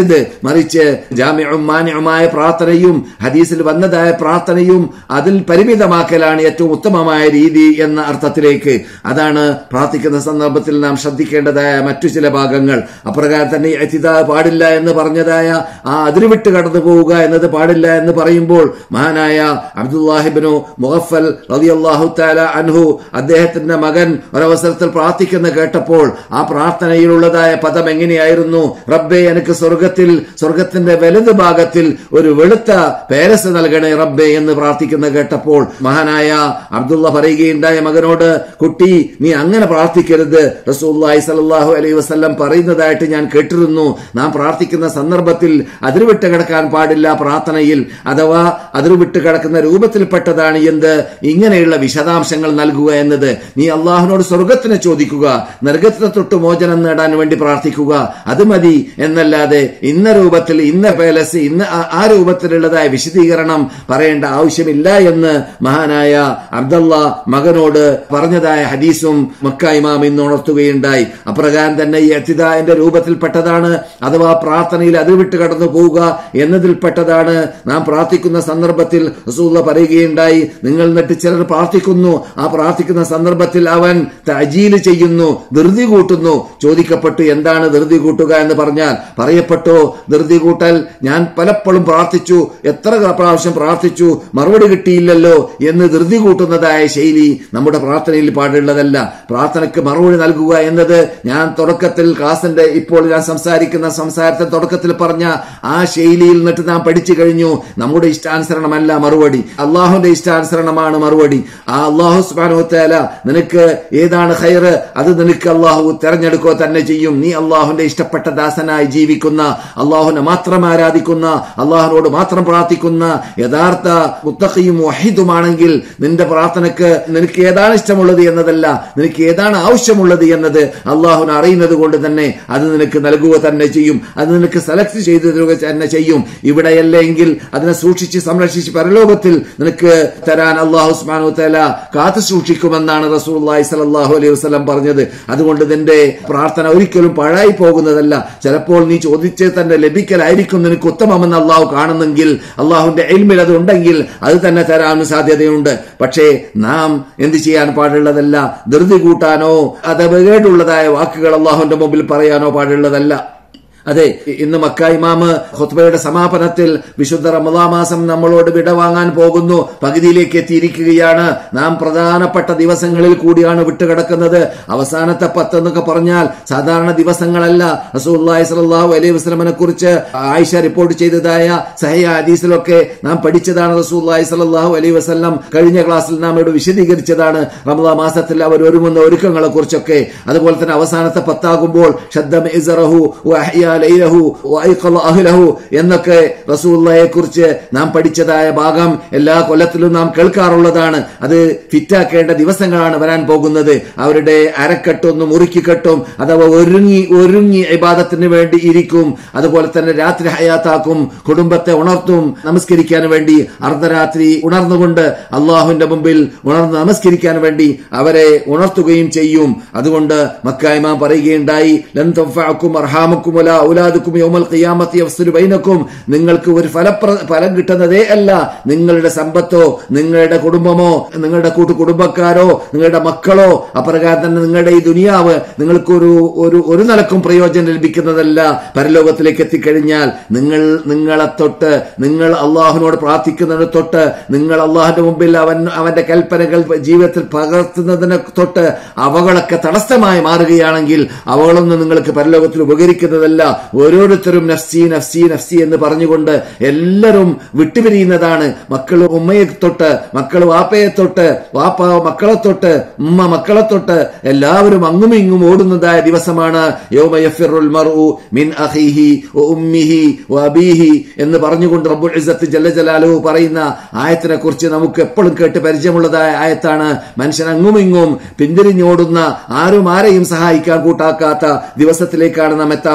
S2: മറിച്ച് ജാമ്യവും മാന്യവുമായ പ്രാർത്ഥനയും ഹദീസിൽ വന്നതായ പ്രാർത്ഥനയും അതിൽ പരിമിതമാക്കലാണ് ഏറ്റവും ഉത്തമമായ രീതി എന്ന അർത്ഥത്തിലേക്ക് അതാണ് പ്രാർത്ഥിക്കുന്ന സന്ദർഭത്തിൽ നാം ശ്രദ്ധിക്കേണ്ടതായ മറ്റു ചില ഭാഗങ്ങൾ അപ്രകാരം തന്നെ എത്തിത പാടില്ല എന്ന് പറഞ്ഞതായ ആ അതിരുവിട്ട് കടന്നു പോവുക എന്നത് പാടില്ല എന്ന് പറയുമ്പോൾ മഹാനായ അബ്ദുല്ലാഹിബിനു മുഹഫൽ റളിയല്ലാഹു തആല അൻഹു അദ്ദേഹത്തിന്റെ മകൻ ഒരവസരത്തിൽ പ്രാർത്ഥിക്കുന്ന കേട്ടപ്പോൾ ആ പ്രാർത്ഥനയിലുള്ളതായ പദം എങ്ങനെയായിരുന്നു റബ്ബെ എനിക്ക് സ്വർഗത്തിൽ സ്വർഗത്തിന്റെ വലത് ഭാഗത്തിൽ ഒരു വെളുത്ത പേരസ് നൽകണേ റബ്ബെ എന്ന് പ്രാർത്ഥിക്കുന്ന കേട്ടപ്പോൾ മഹാനായ അബ്ദുള്ള പറയുകയുണ്ടായ മകനോട് കുട്ടി നീ അങ്ങനെ പ്രാർത്ഥിക്കരുത് റസൂല്ലായി സലാഹു അലൈഹി വസ്ല്ലം പറയുന്നതായിട്ട് ഞാൻ കേട്ടിരുന്നു നാം പ്രാർത്ഥിക്കുന്ന സന്ദർഭത്തിൽ അതിർവിട്ട് കിടക്കാൻ പാടില്ല പ്രാർത്ഥനയിൽ അഥവാ അതിർവിട്ട് കിടക്കുന്ന രൂപത്തിൽപ്പെട്ടതാണ് എന്ത് ഇങ്ങനെയുള്ള വിശദാംശങ്ങൾ നൽകുക എന്നത് നീ അള്ളാഹുനോട് സ്വർഗത്തിനെ ചോദിക്കുക നരകത്തിനെ തൊട്ട് മോചനം നേടാൻ വേണ്ടി പ്രാർത്ഥിക്കുക അത് മതി എന്നല്ലാതെ ഇന്ന രൂപത്തിൽ ഇന്ന പേലസ് ഇന്ന ആ- ആ രൂപത്തിലുള്ളതായ വിശദീകരണം പറയേണ്ട ആവശ്യമില്ല എന്ന് മഹാനായ അബ്ദല്ല മകനോട് പറഞ്ഞതായ ഹദീസും മക്ക ഇമാം ഇന്ന് ഉണർത്തുകയുണ്ടായി അപ്രകാരം തന്നെ ഈ അത്തിദാന്റെ രൂപത്തിൽപ്പെട്ടതാണ് അഥവാ പ്രാർത്ഥനയിൽ അത് വിട്ട് കടന്നു പോവുക എന്നതിൽപ്പെട്ടതാണ് നാം പ്രാർത്ഥിക്കുന്ന സന്ദർഭത്തിൽ റസൂള്ള പറയുകയുണ്ടായി നിങ്ങൾ എന്നിട്ട് ചിലർ പ്രാർത്ഥിക്കുന്നു ആ പ്രാർത്ഥിക്കുന്ന സന്ദർഭത്തിൽ അവൻ തജീല് ചെയ്യുന്നു ധൃതി കൂട്ടുന്നു ചോദിക്കപ്പെട്ടു എന്താണ് ധൃതി കൂട്ടുക എന്ന് പറഞ്ഞാൽ പറയപ്പെട്ടു ധൃതി കൂട്ടൽ ഞാൻ പലപ്പോഴും പ്രാർത്ഥിച്ചു എത്ര പ്രാവശ്യം പ്രാർത്ഥിച്ചു മറുപടി കിട്ടിയില്ലല്ലോ എന്ന് ധൃതി കൂട്ടുന്നതായ ശൈലി നമ്മുടെ പ്രാർത്ഥനയിൽ പാടുള്ളതല്ല പ്രാർത്ഥനയ്ക്ക് മറുപടി നൽകുക എന്നത് ഞാൻ തുടക്കത്തിൽ ക്ലാസിന്റെ ഇപ്പോൾ ഞാൻ സംസാരിക്കുന്ന സംസാരത്തെ തുടക്കത്തിൽ പറഞ്ഞ ആ ശൈലിയിൽ നിന്നിട്ട് നാം പഠിച്ചു കഴിഞ്ഞു നമ്മുടെ ഇഷ്ടാനുസരണമല്ല മറുപടി അള്ളാഹുന്റെ ഇഷ്ടാനുസരണമാണ് മറുപടി ആ അള്ളാഹു സുബാനുത്തേല നിനക്ക് ഏതാണ് ഹൈറ് അത് നിനക്ക് അള്ളാഹു തെരഞ്ഞെടുക്കുക തന്നെ ചെയ്യും നീ അള്ളാഹുന്റെ ഇഷ്ടപ്പെട്ട ദാസനായി ജീവിക്കുന്ന അള്ളാഹുനെ മാത്രം ആരാധിക്കുന്ന അള്ളാഹുനോട് മാത്രം പ്രാർത്ഥിക്കുന്ന യഥാർത്ഥ മുത്തഖയും വഹിദുമാണെങ്കിൽ നിന്റെ പ്രാർത്ഥനയ്ക്ക് നിനക്ക് ഏതാണ് ഇഷ്ടമുള്ളത് എന്നതല്ല നിനക്ക് ഏതാണ് ആവശ്യമുള്ളത് എന്നത് അള്ളാഹുന് അറിയുന്നത് കൊണ്ട് തന്നെ അത് നിനക്ക് നൽകുക തന്നെ ചെയ്യും അത് നിനക്ക് സെലക്ട് ചെയ്ത് തരുക തന്നെ ചെയ്യും ഇവിടെയല്ലെങ്കിൽ അതിനെ സൂക്ഷിച്ച് സംരക്ഷിച്ച് പരലോകത്തിൽ നിനക്ക് തരാൻ അള്ളാഹു ഉസ്മാനു തല കാത്തു സൂക്ഷിക്കുമെന്നാണ് റസൂൽ സലാഹു അലൈഹി വസ്ലം പറഞ്ഞത് അതുകൊണ്ട് നിന്റെ പ്രാർത്ഥന ഒരിക്കലും പാഴായി പോകുന്നതല്ല ചിലപ്പോൾ നീ ചോദിച്ച് തന്നെ ലഭിക്കലായിരിക്കും നിനക്ക് ഉത്തമമെന്ന് അള്ളാഹു കാണുന്നെങ്കിൽ അള്ളാഹുവിന്റെ എൽമിൽ അത് ഉണ്ടെങ്കിൽ അത് തന്നെ തരാനും സാധ്യതയുണ്ട് പക്ഷേ നാം എന്ത് ചെയ്യാൻ പാടുള്ളതല്ല ധൃതി കൂട്ടാനോ അതവകേടുള്ളതായ വാക്കുകൾ അള്ളാഹുവിന്റെ മുമ്പിൽ പറയാനോ പാടുള്ളതല്ല അതെ ഇന്ന് മക്ക ഇമാമ് ഖുത്ബയുടെ സമാപനത്തിൽ വിശുദ്ധ റമദാ മാസം നമ്മളോട് വിട വാങ്ങാൻ പോകുന്നു പകുതിയിലേക്ക് എത്തിയിരിക്കുകയാണ് നാം പ്രധാനപ്പെട്ട ദിവസങ്ങളിൽ കൂടിയാണ് വിട്ടുകിടക്കുന്നത് അവസാനത്തെ പത്ത് എന്നൊക്കെ പറഞ്ഞാൽ സാധാരണ ദിവസങ്ങളല്ല റസൂല്ലായി സലാഹു അലൈഹി വസ്ലമിനെ കുറിച്ച് ആയിഷ റിപ്പോർട്ട് ചെയ്തതായ സഹയ ഹദീസിലൊക്കെ നാം പഠിച്ചതാണ് റസൂല്ലായി സലാഹു അലൈഹി വസ്ലം കഴിഞ്ഞ ക്ലാസ്സിൽ നാം ഇവിടെ വിശദീകരിച്ചതാണ് റമദാ മാസത്തിൽ അവർ ഒരുങ്ങുന്ന ഒരുക്കങ്ങളെ കുറിച്ചൊക്കെ അതുപോലെ തന്നെ അവസാനത്തെ പത്താകുമ്പോൾ ഷദ്ദം ഇസറഹു വഅഹ്യാ ലൈലഹു വഅയ്ഖള അഹ്ലഹു എന്നൊക്കെ റസൂലുള്ളാഹിയെ കുറിച്ച് നാം പഠിച്ചതായ ഭാഗം എല്ലാ കൊല്ലത്തിലും നാം കേൾക്കാറുള്ളതാണ് അത് ഫിറ്റാക്കേണ്ട ദിവസങ്ങളാണ് വരാൻ പോകുന്നത് അവരുടെ അരക്കെട്ടൊന്ന് മുറുക്കിക്കെട്ടും അഥവാ ഒരുങ്ങി ഒരുങ്ങി ഇബാദത്തിന് വേണ്ടി ഇരിക്കും അതുപോലെ തന്നെ രാത്രി ഹയാത്താക്കും കുടുംബത്തെ ഉണർത്തും നമസ്കരിക്കാൻ വേണ്ടി അർദ്ധരാത്രി ഉണർന്നുകൊണ്ട് അള്ളാഹുവിന്റെ മുമ്പിൽ ഉണർന്ന് നമസ്കരിക്കാൻ വേണ്ടി അവരെ ഉണർത്തുകയും ചെയ്യും അതുകൊണ്ട് മക്കായ്മ പറയുകയുണ്ടായി ലൻ തൻഫഅക്കും അർഹാമക്കും വലാ ഔലാദുക്കും യൗമൽ ഖിയാമത്തി യഫ്സലു ബൈനക്കും നിങ്ങൾക്ക് ഒരു ഫലപ്ര ഫലം കിട്ടുന്നതേ അല്ല നിങ്ങളുടെ സമ്പത്തോ നിങ്ങളുടെ കുടുംബമോ നിങ്ങളുടെ കൂട്ടു കുടുംബക്കാരോ നിങ്ങളുടെ മക്കളോ അപ്രകാരം തന്നെ നിങ്ങളുടെ ഈ ദുനിയാവ് നിങ്ങൾക്കൊരു ഒരു ഒരു നിലക്കും പ്രയോജനം ലഭിക്കുന്നതല്ല പരലോകത്തിലേക്ക് എത്തിക്കഴിഞ്ഞാൽ നിങ്ങൾ നിങ്ങളെ തൊട്ട് നിങ്ങൾ അള്ളാഹുവിനോട് പ്രാർത്ഥിക്കുന്നതിന് തൊട്ട് നിങ്ങൾ അള്ളാഹുന്റെ മുമ്പിൽ അവൻ അവന്റെ കൽപ്പനകൾ ജീവിതത്തിൽ പകർത്തുന്നതിനെ തൊട്ട് അവകളൊക്കെ തടസ്സമായി മാറുകയാണെങ്കിൽ അവകളൊന്നും നിങ്ങൾക്ക് പരലോകത്തിൽ ഉപകരിക്കുന്നതല്ല ഓരോരുത്തരും നഫ്സി നഫ്സി നഫ്സി എന്ന് പറഞ്ഞുകൊണ്ട് എല്ലാവരും വിട്ടുപിരിയുന്നതാണ് മക്കൾ ഉമ്മയെ തൊട്ട് മക്കൾ വാപ്പയെ തൊട്ട് വാപ്പ മക്കളെ തൊട്ട് ഉമ്മ മക്കളെ തൊട്ട് എല്ലാവരും അങ്ങും ഇങ്ങും ഓടുന്നതായ ദിവസമാണ് യൗമ യഫിറുൽ മർഉ മിൻ അഖീഹി വ ഉമ്മിഹി വ അബീഹി എന്ന് പറഞ്ഞുകൊണ്ട് റബ്ബുൽ ഇസ്സത്ത് ജല്ല ജലാലുഹു പറയുന്ന ആയത്തിനെ കുറിച്ച് നമുക്ക് എപ്പോഴും കേട്ട് പരിചയമുള്ളതായ ആയത്താണ് മനുഷ്യൻ അങ്ങും ഇങ്ങും പിന്തിരിഞ്ഞോടുന്ന ആരും ആരെയും സഹായിക്കാൻ കൂട്ടാക്കാത്ത ദിവസത്തിലേക്കാണ് നാം എത്താൻ പോകുന്നത്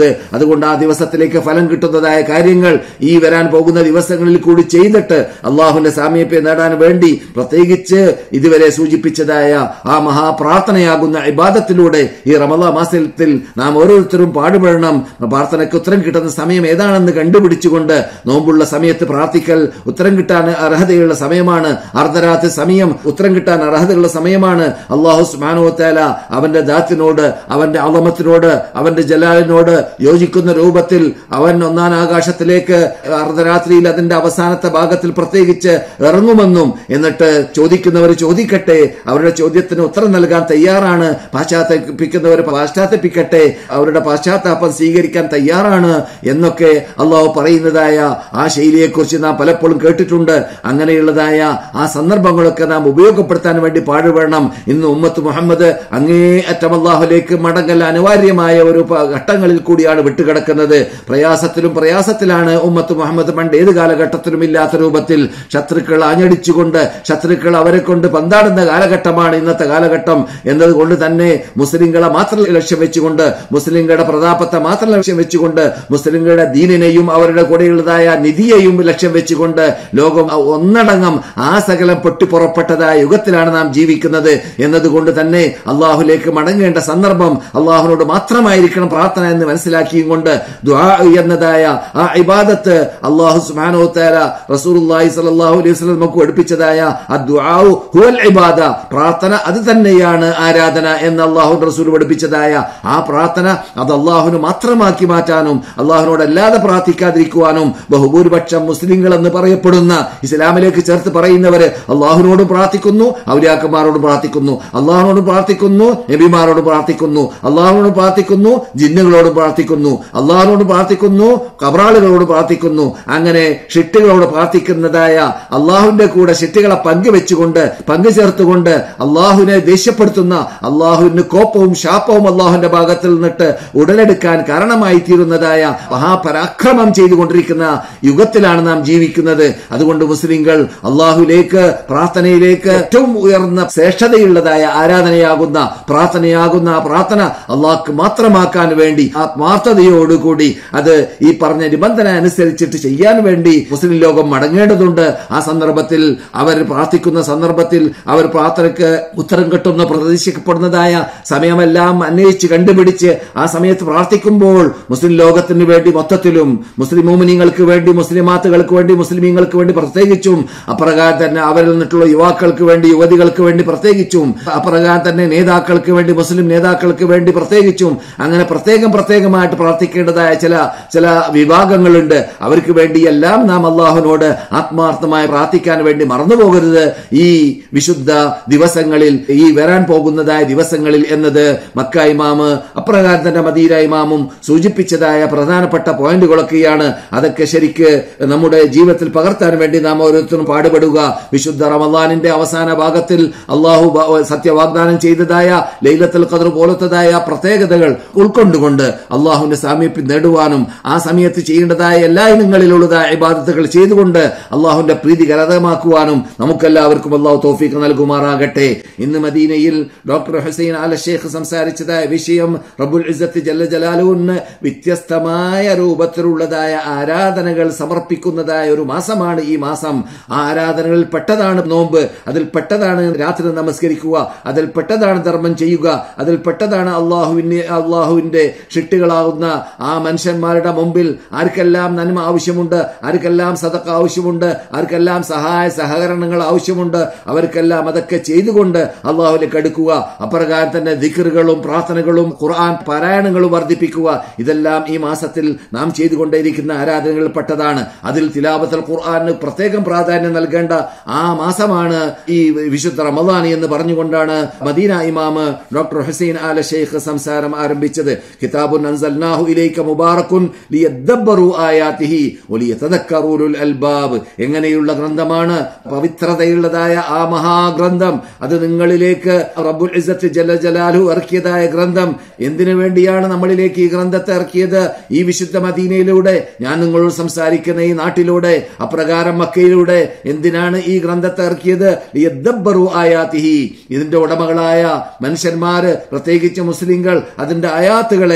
S2: ചെയ്യുന്നത് അതുകൊണ്ട് ആ ദിവസത്തിലേക്ക് ഫലം കിട്ടുന്നതായ കാര്യങ്ങൾ ഈ വരാൻ പോകുന്ന ദിവസങ്ങളിൽ കൂടി ചെയ്തിട്ട് അള്ളാഹുവിന്റെ സാമീപ്യം നേടാൻ വേണ്ടി പ്രത്യേകിച്ച് ഇതുവരെ സൂചിപ്പിച്ചതായ ആ മഹാപ്രാർത്ഥനയാകുന്ന ഇബാദത്തിലൂടെ ഈ റമദാ മാസത്തിൽ നാം ഓരോരുത്തരും പാടുപെടണം പ്രാർത്ഥനയ്ക്ക് ഉത്തരം കിട്ടുന്ന സമയം ഏതാണെന്ന് കണ്ടുപിടിച്ചുകൊണ്ട് നോമ്പുള്ള സമയത്ത് പ്രാർത്ഥിക്കൽ ഉത്തരം കിട്ടാൻ അർഹതയുള്ള സമയമാണ് അർദ്ധരാത്രി സമയം ഉത്തരം കിട്ടാൻ അർഹതയുള്ള സമയമാണ് അള്ളാഹു സ്മാനോത്താല അവന്റെ ദാത്തിനോട് അവന്റെ അളമത്തിനോട് അവന്റെ ജലാലിനോട് യോജിക്കുന്ന രൂപത്തിൽ അവൻ ഒന്നാം ആകാശത്തിലേക്ക് അർദ്ധരാത്രിയിൽ അതിന്റെ അവസാനത്തെ ഭാഗത്തിൽ പ്രത്യേകിച്ച് ഇറങ്ങുമെന്നും എന്നിട്ട് ചോദിക്കുന്നവർ ചോദിക്കട്ടെ അവരുടെ ചോദ്യത്തിന് ഉത്തരം നൽകാൻ തയ്യാറാണ് പാശ്ചാത്തപിക്കുന്നവർ പാശ്ചാത്തപിക്കട്ടെ അവരുടെ പാശ്ചാത്താപം സ്വീകരിക്കാൻ തയ്യാറാണ് എന്നൊക്കെ അള്ളാഹു പറയുന്നതായ ആ ശൈലിയെക്കുറിച്ച് നാം പലപ്പോഴും കേട്ടിട്ടുണ്ട് അങ്ങനെയുള്ളതായ ആ സന്ദർഭങ്ങളൊക്കെ നാം ഉപയോഗപ്പെടുത്താൻ വേണ്ടി പാടുപെടണം ഇന്ന് ഉമ്മത്ത് മുഹമ്മദ് അങ്ങേ അറ്റം അള്ളാഹുലേക്ക് മടങ്ങൽ അനിവാര്യമായ ഒരു പ- ഘട്ടങ്ങളിൽ കൂടിയാണ് വിട്ടുകിടക്കുന്നത് പ്രയാസത്തിലും പ്രയാസത്തിലാണ് ഉമ്മത്ത് മുഹമ്മദ് പണ്ട് ഏത് കാലഘട്ടത്തിലും ഇല്ലാത്ത രൂപത്തിൽ ശത്രുക്കൾ ആഞ്ഞടിച്ചുകൊണ്ട് ശത്രുക്കൾ അവരെ കൊണ്ട് പന്താടുന്ന കാലഘട്ടമാണ് ഇന്നത്തെ കാലഘട്ടം എന്നതുകൊണ്ട് തന്നെ മുസ്ലിങ്ങളെ മാത്രം ലക്ഷ്യം വെച്ചുകൊണ്ട് മുസ്ലിങ്ങളുടെ പ്രതാപത്തെ മാത്രം ലക്ഷ്യം വെച്ചുകൊണ്ട് മുസ്ലിങ്ങളുടെ ദീനിനെയും അവരുടെ കൂടെയുള്ളതായ നിധിയെയും ലക്ഷ്യം വെച്ചുകൊണ്ട് ലോകം ഒന്നടങ്കം ആ സകലം പൊട്ടിപ്പുറപ്പെട്ടതായ യുഗത്തിലാണ് നാം ജീവിക്കുന്നത് എന്നതുകൊണ്ട് തന്നെ അള്ളാഹുലേക്ക് മടങ്ങേണ്ട സന്ദർഭം അള്ളാഹുനോട് മാത്രമായിരിക്കണം പ്രാർത്ഥന എന്ന് മനസ്സിലാക്കിയും കൊണ്ട് ദുആ എന്നതായ ആ ഇബാദത്ത് അള്ളാഹു സുബ്ഹാനഹു തആല റസൂലുള്ളാഹി സ്വല്ലല്ലാഹു അലൈഹി വസല്ലം നമുക്ക് പഠിപ്പിച്ചതായ ആ ദുആഉ ഹുവൽ ഇബാദ പ്രാർത്ഥന അത് തന്നെയാണ് ആരാധന എന്ന് അള്ളാഹു റസൂൽ പഠിപ്പിച്ചതായ ആ പ്രാർത്ഥന അത് അള്ളാഹുന് മാത്രമാക്കി മാറ്റാനും അള്ളാഹുനോട് അല്ലാതെ പ്രാർത്ഥിക്കാതിരിക്കുവാനും ബഹുഭൂരിപക്ഷം മുസ്ലിങ്ങൾ എന്ന് പറയപ്പെടുന്ന ഇസ്ലാമിലേക്ക് ചേർത്ത് പറയുന്നവര് അള്ളാഹുനോടും പ്രാർത്ഥിക്കുന്നു ഔലിയാക്കന്മാരോടും പ്രാർത്ഥിക്കുന്നു അള്ളാഹുനോടും പ്രാർത്ഥിക്കുന്നു നബിമാരോട് പ്രാർത്ഥിക്കുന്നു അള്ളാഹുനോട് പ്രാർത്ഥിക്കുന്നു ജിന്നുകളോട് പ്രാർത്ഥിക്കുന്നു അള്ളാഹുനോട് പ്രാർത്ഥിക്കുന്നു കബറാളുകളോട് പ്രാർത്ഥിക്കുന്നു അങ്ങനെ ഷിട്ടുകളോട് പ്രാർത്ഥിക്കുന്നതായ അള്ളാഹുവിന്റെ കൂടെ ഷിട്ടുകളെ പങ്കുവെച്ചുകൊണ്ട് പങ്കു ചേർത്തുകൊണ്ട് അള്ളാഹുവിനെ ദേഷ്യപ്പെടുത്തുന്ന അള്ളാഹുവിന് കോപ്പവും ശാപവും അള്ളാഹുവിന്റെ ഭാഗത്തിൽ നിന്നിട്ട് ഉടലെടുക്കാൻ കാരണമായി തീരുന്നതായ മഹാപരാക്രമം ചെയ്തുകൊണ്ടിരിക്കുന്ന യുഗത്തിലാണ് നാം ജീവിക്കുന്നത് അതുകൊണ്ട് മുസ്ലിങ്ങൾ അള്ളാഹുലേക്ക് പ്രാർത്ഥനയിലേക്ക് ഏറ്റവും ഉയർന്ന ശ്രേഷ്ഠതയുള്ളതായ ആരാധനയാകുന്ന പ്രാർത്ഥനയാകുന്ന ആ പ്രാർത്ഥന അള്ളാഹ്ക്ക് മാത്രമാക്കാൻ വേണ്ടി ആത്മാർത്ഥതയോടുകൂടി അത് ഈ പറഞ്ഞ നിബന്ധന അനുസരിച്ചിട്ട് ചെയ്യാൻ വേണ്ടി മുസ്ലിം ലോകം മടങ്ങേണ്ടതുണ്ട് ആ സന്ദർഭത്തിൽ അവർ പ്രാർത്ഥിക്കുന്ന സന്ദർഭത്തിൽ അവർ പ്രാർത്ഥനയ്ക്ക് ഉത്തരം കിട്ടുന്ന പ്രതീക്ഷിക്കപ്പെടുന്നതായ സമയമെല്ലാം അന്വേഷിച്ച് കണ്ടുപിടിച്ച് ആ സമയത്ത് പ്രാർത്ഥിക്കുമ്പോൾ മുസ്ലിം ലോകത്തിന് വേണ്ടി മൊത്തത്തിലും മുസ്ലിം മോമിനിങ്ങൾക്ക് വേണ്ടി മുസ്ലിമാത്തുകൾക്ക് വേണ്ടി മുസ്ലിമീങ്ങൾക്ക് വേണ്ടി പ്രത്യേകിച്ചും അപ്രകാരം തന്നെ അവരിൽ നിന്നിട്ടുള്ള യുവാക്കൾക്ക് വേണ്ടി യുവതികൾക്ക് വേണ്ടി പ്രത്യേകിച്ചും അപ്രകാരം തന്നെ നേതാക്കൾക്ക് വേണ്ടി മുസ്ലിം നേതാക്കൾക്ക് വേണ്ടി പ്രത്യേകിച്ചും അങ്ങനെ പ്രത്യേകം പ്രത്യേകമായിട്ട് പ്രാർത്ഥിക്കേണ്ടതായ ചില ചില വിഭാഗങ്ങളുണ്ട് അവർക്ക് വേണ്ടിയെല്ലാം നാം അള്ളാഹുവിനോട് ആത്മാർത്ഥമായി പ്രാർത്ഥിക്കാൻ വേണ്ടി മറന്നുപോകരുത് ഈ വിശുദ്ധ ദിവസങ്ങളിൽ ഈ വരാൻ പോകുന്നതായ ദിവസങ്ങളിൽ എന്നത് മക്ക ഇമാമ് അപ്രകാരം തന്നെ മദീന ഇമാമും സൂചിപ്പിച്ചതായ പ്രധാനപ്പെട്ട പോയിന്റുകളൊക്കെയാണ് അതൊക്കെ ശരിക്ക് നമ്മുടെ ജീവിതത്തിൽ പകർത്താൻ വേണ്ടി നാം ഓരോരുത്തരും പാടുപെടുക വിശുദ്ധ റമദാനിന്റെ അവസാന ഭാഗത്തിൽ അള്ളാഹു ബ- സത്യവാഗ്ദാനം ചെയ്തതായ ലൈലത്തുൽ ഖദർ പോലത്തതായ പ്രത്യേകതകൾ ഉൾക്കൊണ്ടുകൊണ്ട് അള്ളാഹുവിന്റെ സാമീപ്യം നേടുവാനും ആ സമയത്ത് ചെയ്യേണ്ടതായ എല്ലാ ഇനങ്ങളിലുള്ളതായ ഇബാദത്തുകൾ ചെയ്തുകൊണ്ട് അള്ളാഹുവിന്റെ പ്രീതി കരതമാക്കുവാനും നമുക്കെല്ലാവർക്കും അള്ളാഹു തോഫീക്ക് നൽകുമാറാകട്ടെ ഇന്ന് മദീനയിൽ ഡോക്ടർ ഹുസൈൻ അല ഷേഖ് സംസാരിച്ചതായ വിഷയം റബ്ബുൽ ഇസ്സത്ത് ജല്ല ജലാലുവിന് വ്യത്യസ്തമായ രൂപത്തിലുള്ളതായ ആരാധനകൾ സമർപ്പിക്കുന്നതായ ഒരു മാസമാണ് ഈ മാസം ആ ആരാധനകളിൽ പെട്ടതാണ് നോമ്പ് അതിൽ പെട്ടതാണ് രാത്രി നമസ്കരിക്കുക അതിൽ പെട്ടതാണ് ധർമ്മം ചെയ്യുക അതിൽ പെട്ടതാണ് അള്ളാഹുവിന് അള്ളാഹുവിന്റെ ഷിട്ടുകളാവുന്ന ആ മനുഷ്യന്മാരുടെ മുമ്പിൽ ആർക്കെല്ലാം നന്മ ആവശ്യമുണ്ട് ആർക്കെല്ലാം സതക്ക ആവശ്യമുണ്ട് ആർക്കെല്ലാം സഹായ സഹകരണങ്ങൾ ആവശ്യമുണ്ട് അവർക്കെല്ലാം അതൊക്കെ ചെയ്തുകൊണ്ട് അള്ളാഹുലേക്ക് അടുക്കുക അപ്രകാരം തന്നെ ദിക്കറുകളും പ്രാർത്ഥനകളും ഖുർആൻ പാരായണങ്ങളും വർദ്ധിപ്പിക്കുക ഇതെല്ലാം ഈ മാസത്തിൽ നാം ചെയ്തുകൊണ്ടേയിരിക്കുന്ന ആരാധനകളിൽ പെട്ടതാണ് അതിൽ തിലാവത്തൽ ഖുർആന് പ്രത്യേകം പ്രാധാന്യം നൽകേണ്ട ആ മാസമാണ് ഈ വിശുദ്ധ റമദാൻ എന്ന് പറഞ്ഞുകൊണ്ടാണ് മദീന ഇമാമ് ഡോക്ടർ ഹുസൈൻ ആല ഷെയ്ഖ് സംസാരം ആരംഭിച്ചത് കിതാബുൻ അൻസൽനാഹു ഇലൈക മുബാറക്കുൻ ലിയദ്ദബ്ബറു ആയാതിഹി വലിയതദക്കറൂ ഉലുൽ അൽബാബ് എങ്ങനെയുള്ള ഗ്രന്ഥമാണ് പവിത്രതയുള്ളതായ ആ മഹാഗ്രന്ഥം അത് നിങ്ങളിലേക്ക് റബ്ബുൽ ഇസ്സത്ത് ജല ജലാലു ഇറക്കിയതായ ഗ്രന്ഥം എന്തിനു വേണ്ടിയാണ് നമ്മളിലേക്ക് ഈ ഗ്രന്ഥത്തെ ഇറക്കിയത് ഈ വിശുദ്ധ മദീനയിലൂടെ ഞാൻ നിങ്ങളോട് സംസാരിക്കുന്ന ഈ നാട്ടിലൂടെ അപ്രകാരം മക്കയിലൂടെ എന്തിനാണ് ഈ ഗ്രന്ഥത്തെ ഇറക്കിയത് ലിയദ്ദബ്ബറു ആയാതിഹി ഇതിന്റെ ഉടമകളായ മനുഷ്യന്മാര് പ്രത്യേകിച്ച് മുസ്ലിങ്ങൾ അതിന്റെ ആയാത്തുകളെ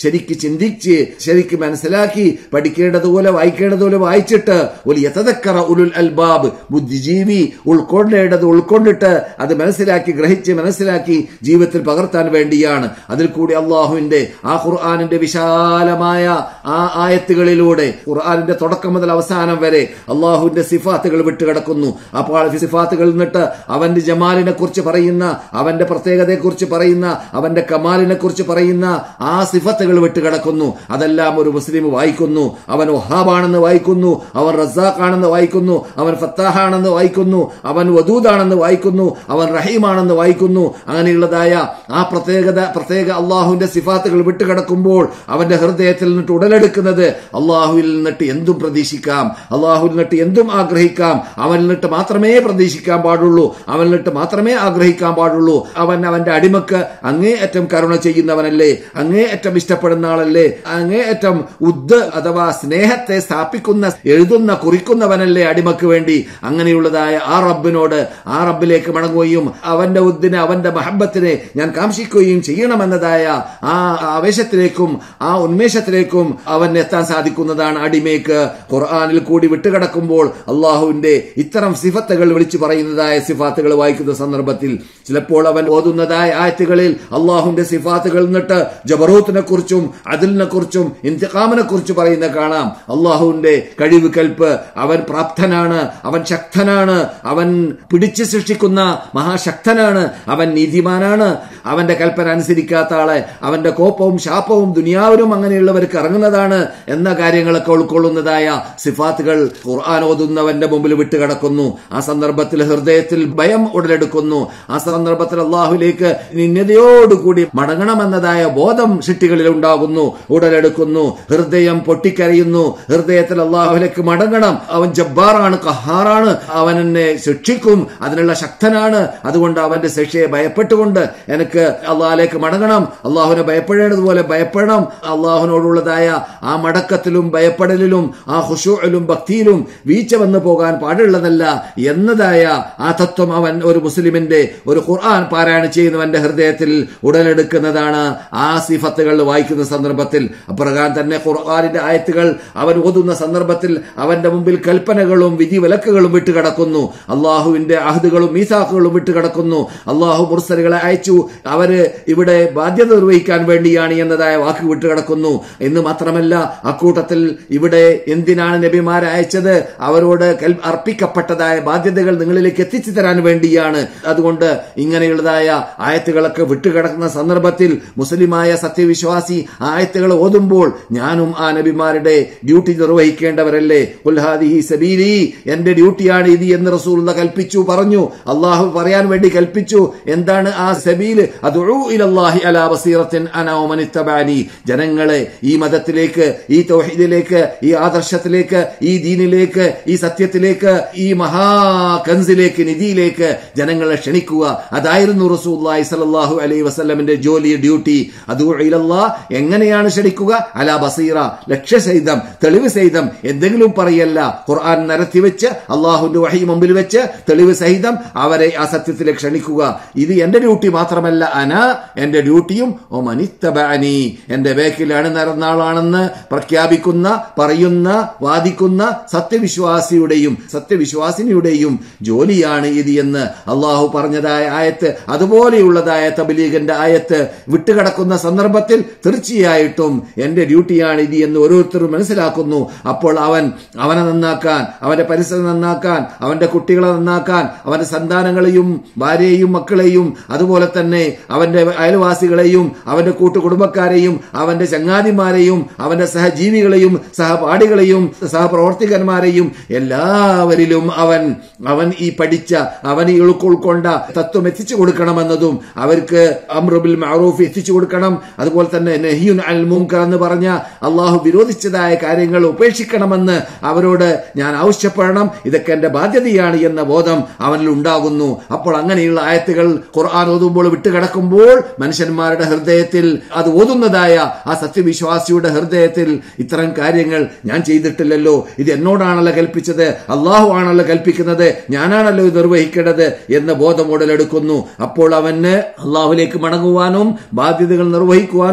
S2: ശരിക്ക് ചിന്തിച്ച് ശരിക്ക് മനസ്സിലാക്കി പഠിക്കേണ്ടതുപോലെ വായിക്കേണ്ടതുപോലെ വായിച്ചിട്ട് ഒരു യഥതക്കറ ഉലുൽ അൽബാബ് ബുദ്ധിജീവി ഉൾക്കൊള്ളേണ്ടത് ഉൾക്കൊണ്ടിട്ട് അത് മനസ്സിലാക്കി ഗ്രഹിച്ച് മനസ്സിലാക്കി ജീവിതത്തിൽ പകർത്താൻ വേണ്ടിയാണ് അതിൽ കൂടി അള്ളാഹുവിന്റെ ആ ഖുർആാനിന്റെ വിശാലമായ ആ ആയത്തുകളിലൂടെ ഖുർആാനിന്റെ തുടക്കം മുതൽ അവസാനം വരെ അള്ളാഹുവിന്റെ സിഫാത്തുകൾ വിട്ടുകിടക്കുന്നു അപ്പോൾ ആ സിഫാത്തുകളിൽ നിന്നിട്ട് അവന്റെ ജമാലിനെ കുറിച്ച് പറയുന്ന അവന്റെ പ്രത്യേകതയെ കുറിച്ച് പറയുന്ന അവന്റെ കമാലിനെ കുറിച്ച് പറയുന്ന ആ സിഫത്തുകൾ വിട്ടുകിടക്കുന്നു അതെല്ലാം ഒരു മുസ്ലിം വായിക്കുന്നു അവൻ വഹാബാണെന്ന് വായിക്കുന്നു അവൻ റസാഖാണെന്ന് വായിക്കുന്നു അവൻ ഫത്താഹാണെന്ന് വായിക്കുന്നു അവൻ വദൂദാണെന്ന് വായിക്കുന്നു അവൻ റഹീമാണെന്ന് വായിക്കുന്നു അങ്ങനെയുള്ളതായ ആ പ്രത്യേകത പ്രത്യേക അള്ളാഹുവിന്റെ സിഫാത്തുകൾ വിട്ടുകിടക്കുമ്പോൾ അവന്റെ ഹൃദയത്തിൽ നിന്നിട്ട് ഉടലെടുക്കുന്നത് അള്ളാഹുവിൽ നിന്നിട്ട് എന്തും പ്രതീക്ഷിക്കാം അള്ളാഹുവിൽ നിന്നിട്ട് എന്തും ആഗ്രഹിക്കാം അവനിൽ നിന്നിട്ട് മാത്രമേ പ്രതീക്ഷിക്കാൻ പാടുള്ളൂ അവനിൽ നിന്നിട്ട് മാത്രമേ ആഗ്രഹിക്കാൻ പാടുള്ളൂ അവൻ അവന്റെ അടിമക്ക് അങ്ങേയറ്റം കരുണ ചെയ്യുന്നവനല്ലേ അങ്ങേയറ്റം ഇഷ്ടപ്പെടുന്ന ആളല്ലേ അങ്ങേയറ്റം ഉദ് അഥവാ സ്നേഹത്തെ സ്ഥാപിക്കുന്ന എഴുതുന്ന കുറിക്കുന്നവനല്ലേ അടിമക്ക് വേണ്ടി അങ്ങനെയുള്ളതായ ആ റബ്ബിനോട് ആ റബ്ബിലേക്ക് മടങ്ങുകയും അവന്റെ ഉദ്ദിനെ അവന്റെ മഹബത്തിനെ ഞാൻ കാംക്ഷിക്കുകയും ചെയ്യണമെന്നതായ ആ ആവേശത്തിലേക്കും ആ ഉന്മേഷത്തിലേക്കും അവൻ എത്താൻ സാധിക്കുന്നതാണ് അടിമയ്ക്ക് ഖുർആാനിൽ കൂടി വിട്ടുകിടക്കുമ്പോൾ അള്ളാഹുവിന്റെ ഇത്തരം സിഫത്തുകൾ വിളിച്ചു പറയുന്നതായ സിഫാത്തുകൾ വായിക്കുന്ന സന്ദർഭത്തിൽ ചിലപ്പോൾ അവൻ ഓതുന്നതായ ആയത്തുകളിൽ അള്ളാഹുവിന്റെ സിഫാത്തുകൾ നിന്നിട്ട് ജബറൂത്തിനെ കുറിച്ചും അതിലിനെ കുറിച്ചും ഇന്തിഖാമിനെ കുറിച്ച് പറയുന്ന കാണാം അള്ളാഹുവിന്റെ കഴിവ് കൽപ്പ് അവൻ പ്രാപ്തനാണ് അവൻ ശക്തനാണ് അവൻ പിടിച്ചു സൃഷ്ടിക്കുന്ന മഹാശക്തനാണ് അവൻ നീതിമാനാണ് അവന്റെ കൽപ്പന അനുസരിക്കാത്ത ആളെ അവന്റെ കോപ്പവും ശാപവും ദുനിയാവിലും അങ്ങനെയുള്ളവർക്ക് ഇറങ്ങുന്നതാണ് എന്ന കാര്യങ്ങളൊക്കെ ഉൾക്കൊള്ളുന്നതായ സിഫാത്തുകൾ ഖുർആൻ ഓതുന്നവന്റെ മുമ്പിൽ വിട്ടുകിടക്കുന്നു ആ സന്ദർഭത്തിൽ ഹൃദയത്തിൽ ഭയം ഉടലെടുക്കുന്നു ആ സന്ദർഭത്തിൽ അള്ളാഹുലേക്ക് നിന്യതയോടുകൂടി മടങ്ങണമെന്നതായ ബോധം ഷിട്ടികളിൽ ഉണ്ടാകുന്നു ഉടലെടുക്കുന്നു ഹൃദയം പൊട്ടിക്കരയുന്നു ഹൃദയത്തിൽ അള്ളാഹുലേക്ക് മടങ്ങണം അവൻ ജബ്ബാറാണ് കഹാറാണ് അവൻ എന്നെ ശിക്ഷിക്കും അതിനുള്ള ശക്തനാണ് അതുകൊണ്ട് അവന്റെ ശിക്ഷയെ ഭയപ്പെട്ടുകൊണ്ട് എനിക്ക് അള്ളാഹിലേക്ക് മടങ്ങണം അള്ളാഹുവിനെ ഭയപ്പെടേണ്ടതുപോലെ ഭയപ്പെടണം അള്ളാഹുവിനോടുള്ളതായ ആ മടക്കത്തിലും ഭയപ്പെടലിലും ആ ഹുഷൂലും ഭക്തിയിലും വീഴ്ച വന്നു പോകാൻ പാടുള്ളതല്ല എന്നതായ ആ തത്വം അവൻ ഒരു മുസ്ലിമിന്റെ ഒരു ഖുർആൻ പാരായണം ചെയ്യുന്നവന്റെ ഹൃദയത്തിൽ ഉടലെടുക്കുന്നതാണ് ആ സിഫത്തുകൾ വായിക്കുന്ന സന്ദർഭത്തിൽ അപ്രകാരം തന്നെ ഖുർആാനിന്റെ ആയത്തുകൾ അവൻ ഓതുന്ന സന്ദർഭത്തിൽ അവന്റെ മുമ്പിൽ കൽപ്പനകളും വിധിവിലക്കുകളും വിട്ടുകിടക്കുന്നു അള്ളാഹുവിന്റെ അഹദുകളും മീസാക്കുകളും വിട്ടുകിടക്കുന്നു അള്ളാഹു മുർസലുകളെ അയച്ചു അവര് ഇവിടെ ബാധ്യത നിർവഹിക്കാൻ വേണ്ടിയാണ് എന്നതായ വാക്ക് വിട്ടുകിടക്കുന്നു എന്ന് മാത്രമല്ല അക്കൂട്ടത്തിൽ ഇവിടെ എന്തിനാണ് നബിമാരെ അയച്ചത് അവരോട് കൽ- അർപ്പിക്കപ്പെട്ടതായ ബാധ്യതകൾ നിങ്ങളിലേക്ക് എത്തിച്ചു തരാൻ വേണ്ടിയാണ് അതുകൊണ്ട് ഇങ്ങനെയുള്ളതായ ആയത്തുകളൊക്കെ വിട്ടുകിടക്കുന്ന സന്ദർഭത്തിൽ മുസ്ലിമായ സത്യവിശ്വാസി ആ ആയത്തുകൾ ഓതുമ്പോൾ ഞാനും ആ നബിമാരുടെ ഡ്യൂട്ടി നിർവഹിക്കേണ്ടവരല്ലേ ഉൽഹാദി സബീലി എന്റെ ഡ്യൂട്ടിയാണ് ഇത് എന്ന് റസൂൽ കൽപ്പിച്ചു പറഞ്ഞു അള്ളാഹു പറയാൻ വേണ്ടി കൽപ്പിച്ചു എന്താണ് ആ സബീല് അദ്ഉ ഇലല്ലാഹി അലാ ബസീറത്തിൻ അന വമൻ ഇത്തബഅനി ജനങ്ങളെ ഈ മതത്തിലേക്ക് ഈ തൗഹീദിലേക്ക് ഈ ആദർശത്തിലേക്ക് ഈ ദീനിലേക്ക് ഈ സത്യത്തിലേക്ക് ഈ മഹാകൻസിലേക്ക് നിധിയിലേക്ക് ജനങ്ങളെ ക്ഷണിക്കുക അതായിരുന്നു റസൂലുള്ളാഹി സ്വല്ലല്ലാഹു അലൈഹി വസല്ലമിന്റെ ജോലി ഡ്യൂട്ടി അദ്ഉ ഇലല്ലാ എങ്ങനെയാണ് ക്ഷണിക്കുക അലാ ബസീറ ലക്ഷ്യസഹിതം തെളിവ് സഹിതം എന്തെങ്കിലും പറയല്ല ഖുർആൻ നിരത്തി വെച്ച് അള്ളാഹുന്റെ വഹി മുമ്പിൽ വെച്ച് തെളിവ് സഹിതം അവരെ ആ സത്യത്തിലേക്ക് ക്ഷണിക്കുക ഇത് എന്റെ ഡ്യൂട്ടി മാത്രമല്ല അന എന്റെ ഡ്യൂട്ടിയും ഓ മനിത്തബാനി എന്റെ ബേക്കിലാണ് നടന്നാളാണെന്ന് പ്രഖ്യാപിക്കുന്ന പറയുന്ന വാദിക്കുന്ന സത്യവിശ്വാസിയുടെയും സത്യവിശ്വാസിനിയുടെയും ജോലിയാണ് ഇത് എന്ന് അള്ളാഹു പറഞ്ഞതായ ആയത്ത് അതുപോലെയുള്ളതായ തബലീഗിന്റെ ആയത്ത് വിട്ടുകിടക്കുന്ന സന്ദർഭത്തിൽ തീർച്ചയായിട്ടും എന്റെ ഡ്യൂട്ടിയാണ് ഇത് എന്ന് ഓരോരുത്തരും മനസ്സിലാക്കുന്നു അപ്പോൾ അവൻ അവനെ നന്നാക്കാൻ അവന്റെ പരിസരം നന്നാക്കാൻ അവന്റെ കുട്ടികളെ നന്നാക്കാൻ അവന്റെ സന്താനങ്ങളെയും ഭാര്യയെയും മക്കളെയും അതുപോലെ തന്നെ അവന്റെ അയൽവാസികളെയും അവന്റെ കൂട്ടുകുടുംബക്കാരെയും അവന്റെ ചങ്ങാതിമാരെയും അവന്റെ സഹജീവികളെയും സഹപാഠികളെയും സഹപ്രവർത്തകന്മാരെയും എല്ലാവരിലും അവൻ അവൻ ഈ പഠിച്ച അവൻ ഈ ഉൾക്കൊണ്ട തത്വം എത്തിച്ചു കൊടുക്കണമെന്നതും അവർക്ക് അമ്രുബിൽ മഅറൂഫ് എത്തിച്ചു കൊടുക്കണം അതുപോലെ തന്നെ നഹിയുൻ അൽ മുൻകർ എന്ന് പറഞ്ഞ അള്ളാഹു വിരോധിച്ചതായ കാര്യങ്ങൾ ഉപേക്ഷിക്കണമെന്ന് അവരോട് ഞാൻ ആവശ്യപ്പെടണം ഇതൊക്കെ എന്റെ ബാധ്യതയാണ് എന്ന ബോധം അവനിൽ ഉണ്ടാകുന്നു അപ്പോൾ അങ്ങനെയുള്ള ആയത്തുകൾ ഖുർആൻ ഓതുമ്പോൾ വിട്ടുകിടക്കുമ്പോൾ മനുഷ്യന്മാരുടെ ഹൃദയത്തിൽ അത് ഓതുന്നതായ ആ സത്യവിശ്വാസിയുടെ ഹൃദയത്തിൽ ഇത്തരം കാര്യങ്ങൾ ഞാൻ ചെയ്തിട്ടില്ലല്ലോ ഇത് എന്നോടാണല്ലോ കൽപ്പിച്ചത് അള്ളാഹു ആണല്ലോ കൽപ്പിക്കുന്നത് ഞാനാണല്ലോ ഇത് നിർവഹിക്കേണ്ടത് എന്ന ബോധം ഉടലെടുക്കുന്നു അപ്പോൾ അവന് അള്ളാഹുലേക്ക് മടങ്ങുവാനും ബാധ്യതകൾ നിർവഹിക്കുവാനും അവൻ